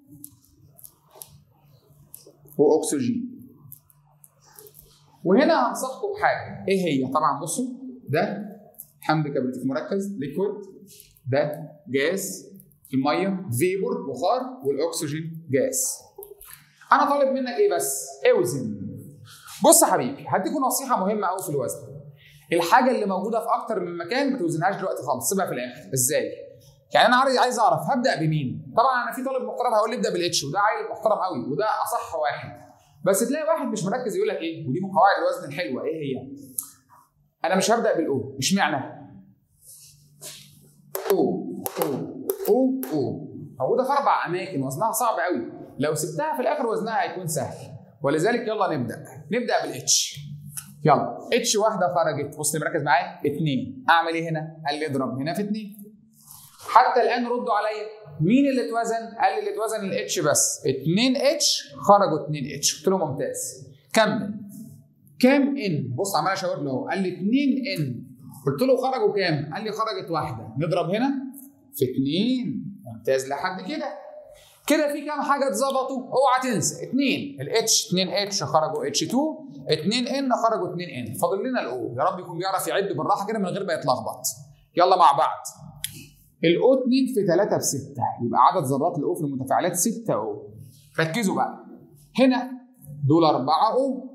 واكسجين وهنا هنصحكم بحاجه ايه هي طبعا بصوا ده حمض كبريتيك مركز ليكويد ده جاز الميه فيبور بخار والاكسجين جاز انا طالب منك ايه بس اوزن بص يا حبيبي هديكم نصيحه مهمه قوي في الوزن الحاجه اللي موجوده في اكتر من مكان ما توزنهاش دلوقتي خالص سيبها في الاخر ازاي يعني انا عايز عايز اعرف هبدا بمين طبعا انا في طالب محترم هيقول لي ابدا بالاتش وده عيل محترم قوي وده اصح واحد بس تلاقي واحد مش مركز يقول لك ايه ودي من قواعد الوزن الحلوه ايه هي انا مش هبدا بالاو اشمعنى او او او او موجوده في اربع اماكن وزنها صعب قوي لو سبتها في الاخر وزنها هيكون سهل ولذلك يلا نبدا نبدا بالاتش يلا اتش واحده خرجت بص مركز معايا اثنين اعمل ايه هنا؟ قال لي اضرب هنا في اثنين حتى الان ردوا عليا مين اللي اتوزن؟ قال لي اللي اتوزن الاتش بس 2 اتش خرجوا 2 اتش قلت له ممتاز كمل كام ان؟ بص عمال اشاور له اهو قال لي 2 ان قلت له خرجوا كام؟ قال لي خرجت واحده نضرب هنا في 2 ممتاز لحد كده كده في كام حاجه اتظبطوا اوعى تنسى 2 الاتش 2 اتش خرجوا اتش 2 2 ان خرجوا 2 ان فاضل لنا الاو يا رب يكون بيعرف يعد بالراحه كده من غير ما يتلخبط يلا مع بعض الاو 2 في 3 في 6 يبقى عدد ذرات الاو في المتفاعلات 6 او ركزوا بقى هنا دول 4 او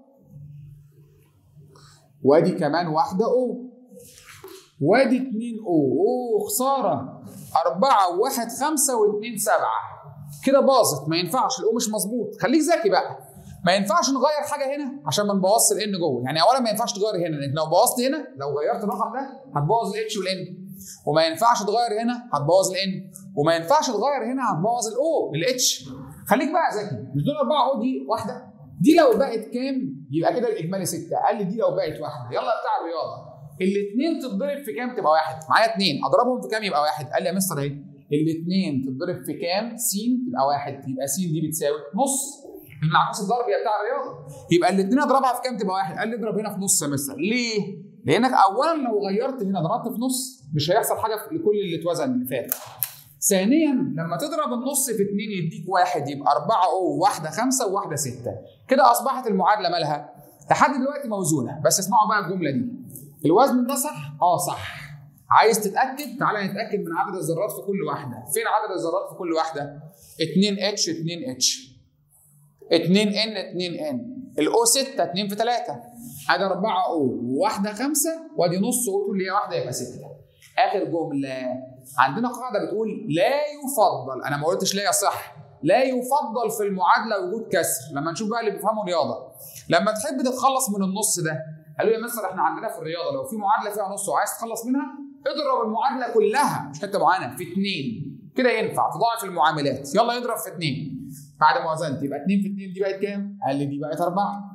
وادي كمان واحده او وادي 2 او اوه خساره 4 و1 5 و2 7 كده باظت ما ينفعش الاو مش مظبوط خليك ذكي بقى ما ينفعش نغير حاجه هنا عشان ما نبوظش الان جوه يعني اولا ما ينفعش تغير هنا لان لو بوظت هنا لو غيرت الرقم ده هتبوظ الاتش والان وما ينفعش تغير هنا هتبوظ الان وما ينفعش تغير هنا هتبوظ الاو الاتش خليك بقى ذكي مش دول اربعه اهو دي واحده دي لو بقت كام يبقى كده الاجمالي سته قال لي دي لو بقت واحده يلا بتاع الرياضه الاثنين تتضرب في كام تبقى واحد معايا اثنين اضربهم في كام يبقى واحد قال لي يا مستر اهي الاثنين تتضرب في كام س تبقى واحد يبقى س دي بتساوي نص المعكوس الضربي بتاع الرياضه يبقى الاثنين اضربها في كام تبقى واحد قال لي اضرب هنا في نص يا مستر ليه؟ لانك اولا لو غيرت هنا ضربت في نص مش هيحصل حاجه لكل اللي اتوزن اللي فات ثانيا لما تضرب النص في اثنين يديك واحد يبقى أربعة أو واحدة خمسة وواحدة ستة كده أصبحت المعادلة مالها لحد دلوقتي موزونة بس اسمعوا بقى الجملة دي الوزن ده صح؟ اه صح عايز تتاكد تعالى نتاكد من عدد الذرات في كل واحده فين عدد الذرات في كل واحده 2 اتش 2 اتش 2 ان 2 ان الاو 6 2 في 3 ادي 4 او وواحده 5 وادي نص او اللي هي واحده يبقى 6 اخر جمله عندنا قاعده بتقول لا يفضل انا ما قلتش لا يصح لا يفضل في المعادله وجود كسر لما نشوف بقى اللي بيفهموا رياضه لما تحب تتخلص من النص ده قالوا يا مستر احنا عندنا في الرياضه لو في معادله فيها نص وعايز تخلص منها اضرب المعادله كلها مش حته معينه في اثنين كده ينفع تضاعف المعاملات يلا اضرب في اثنين بعد ما وزنت يبقى 2 في 2 دي بقت كام؟ قال لي دي بقت 4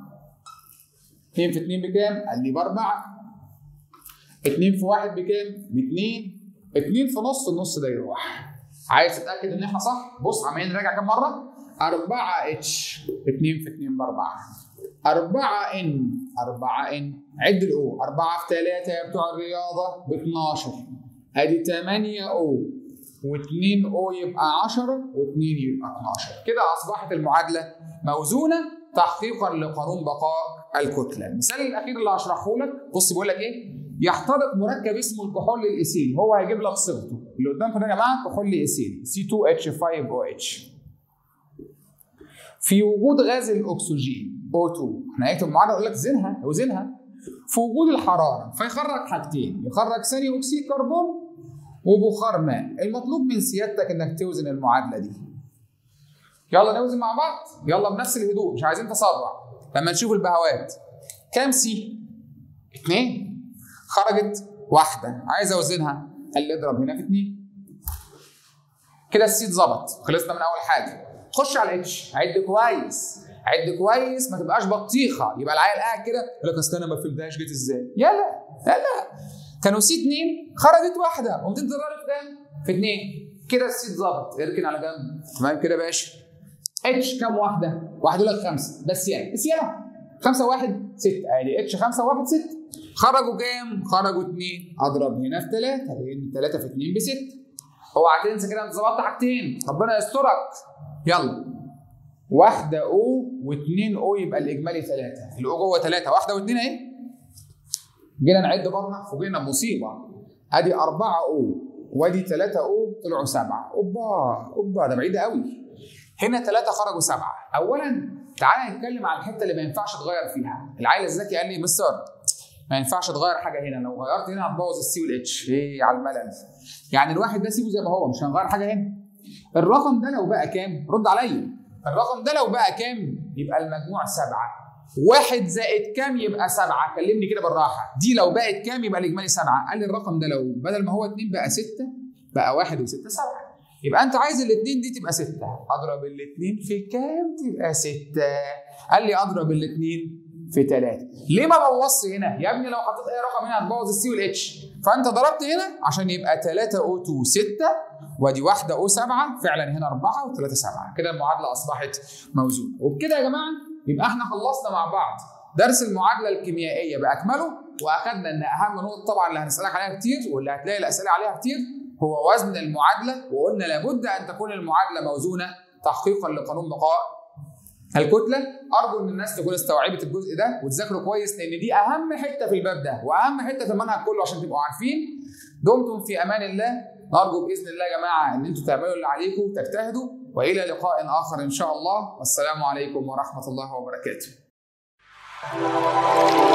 2 في 2 بكام؟ قال لي باربعه 2 في 1 بكام؟ ب 2 2 في نص النص ده يروح عايز تتاكد ان احنا صح؟ بص عمالين نراجع كام مره؟ 4 اتش 2 في 2 باربعه 4 ان 4 ان عد الاو 4 في 3 يا بتوع الرياضه ب 12 ادي 8 او و2 او يبقى 10 و2 يبقى 12 كده اصبحت المعادله موزونه تحقيقا لقانون بقاء الكتله المثال الاخير اللي هشرحه لك بص بيقول لك ايه يحترق مركب اسمه الكحول الايثيلي هو هيجيب لك صيغته اللي قدامكم ده يا جماعه كحول ايثيلي C2H5OH في وجود غاز الاكسجين O2 احنا هيكتب المعادله اقول لك زنها اوزنها في وجود الحراره فيخرج حاجتين يخرج ثاني اكسيد كربون وبخار ماء المطلوب من سيادتك انك توزن المعادله دي يلا نوزن مع بعض يلا بنفس الهدوء مش عايزين تسرع لما نشوف البهوات كام سي؟ اثنين خرجت واحده عايز اوزنها قال لي اضرب هنا في اثنين كده السي اتظبط خلصنا من اول حاجه خش على الاتش عد كويس عد كويس ما تبقاش بطيخه يبقى العيل قاعد كده يقول لك اصل انا ما فهمتهاش جت ازاي يلا يلا كانوا سي اثنين خرجت واحده قمت انت ضربت في كام؟ في اثنين كده السي اتظبط اركن على جنب تمام كده يا باشا اتش كام واحده؟ واحد يقول لك خمسه بس يعني بس يلا خمسه واحد ستة ادي اتش خمسه واحد ستة خرجوا كام؟ خرجوا اثنين اضرب هنا في ثلاثه لان ثلاثه في اثنين بستة اوعى تنسى كده انت ظبطت حاجتين ربنا يسترك يلا واحدة او واثنين او يبقى الاجمالي ثلاثة الاو جوه ثلاثة واحدة واثنين اهي جينا نعد بره فوجئنا بمصيبة ادي أربعة او وادي ثلاثة او طلعوا سبعة اوبا اوبا ده بعيد قوي هنا ثلاثة خرجوا سبعة أولا تعالى نتكلم عن الحتة اللي ما ينفعش تغير فيها العيل الذكي قال لي مستر ما ينفعش تغير حاجة هنا لو غيرت هنا هتبوظ السي والاتش ايه على الملل يعني الواحد ده سيبه زي ما هو مش هنغير حاجة هنا الرقم ده لو بقى كام رد عليا الرقم ده لو بقى كام يبقى المجموع سبعة واحد زائد كام يبقى سبعة كلمني كده بالراحة دي لو بقت كام يبقى الإجمالي سبعة قال لي الرقم ده لو بدل ما هو اتنين بقى ستة بقى واحد وستة سبعة يبقى أنت عايز الاتنين دي تبقى ستة أضرب الاتنين في كام تبقى ستة قال لي أضرب الاتنين في ثلاثة ليه ما بوظش هنا يا ابني لو حطيت اي رقم هنا هتبوظ السي والاتش فانت ضربت هنا عشان يبقى 3 او 2 6 وادي واحدة او 7 فعلا هنا 4 و3 7 كده المعادلة اصبحت موزونة وبكده يا جماعة يبقى احنا خلصنا مع بعض درس المعادلة الكيميائية بأكمله واخدنا ان اهم نقطة طبعا اللي هنسألك عليها كتير واللي هتلاقي الأسئلة عليها كتير هو وزن المعادلة وقلنا لابد أن تكون المعادلة موزونة تحقيقا لقانون بقاء الكتله ارجو ان الناس تكون استوعبت الجزء ده وتذاكروا كويس لان دي اهم حته في الباب ده واهم حته في المنهج كله عشان تبقوا عارفين دمتم في امان الله نرجو باذن الله يا جماعه ان انتم تعملوا اللي عليكم وتجتهدوا والى لقاء اخر ان شاء الله والسلام عليكم ورحمه الله وبركاته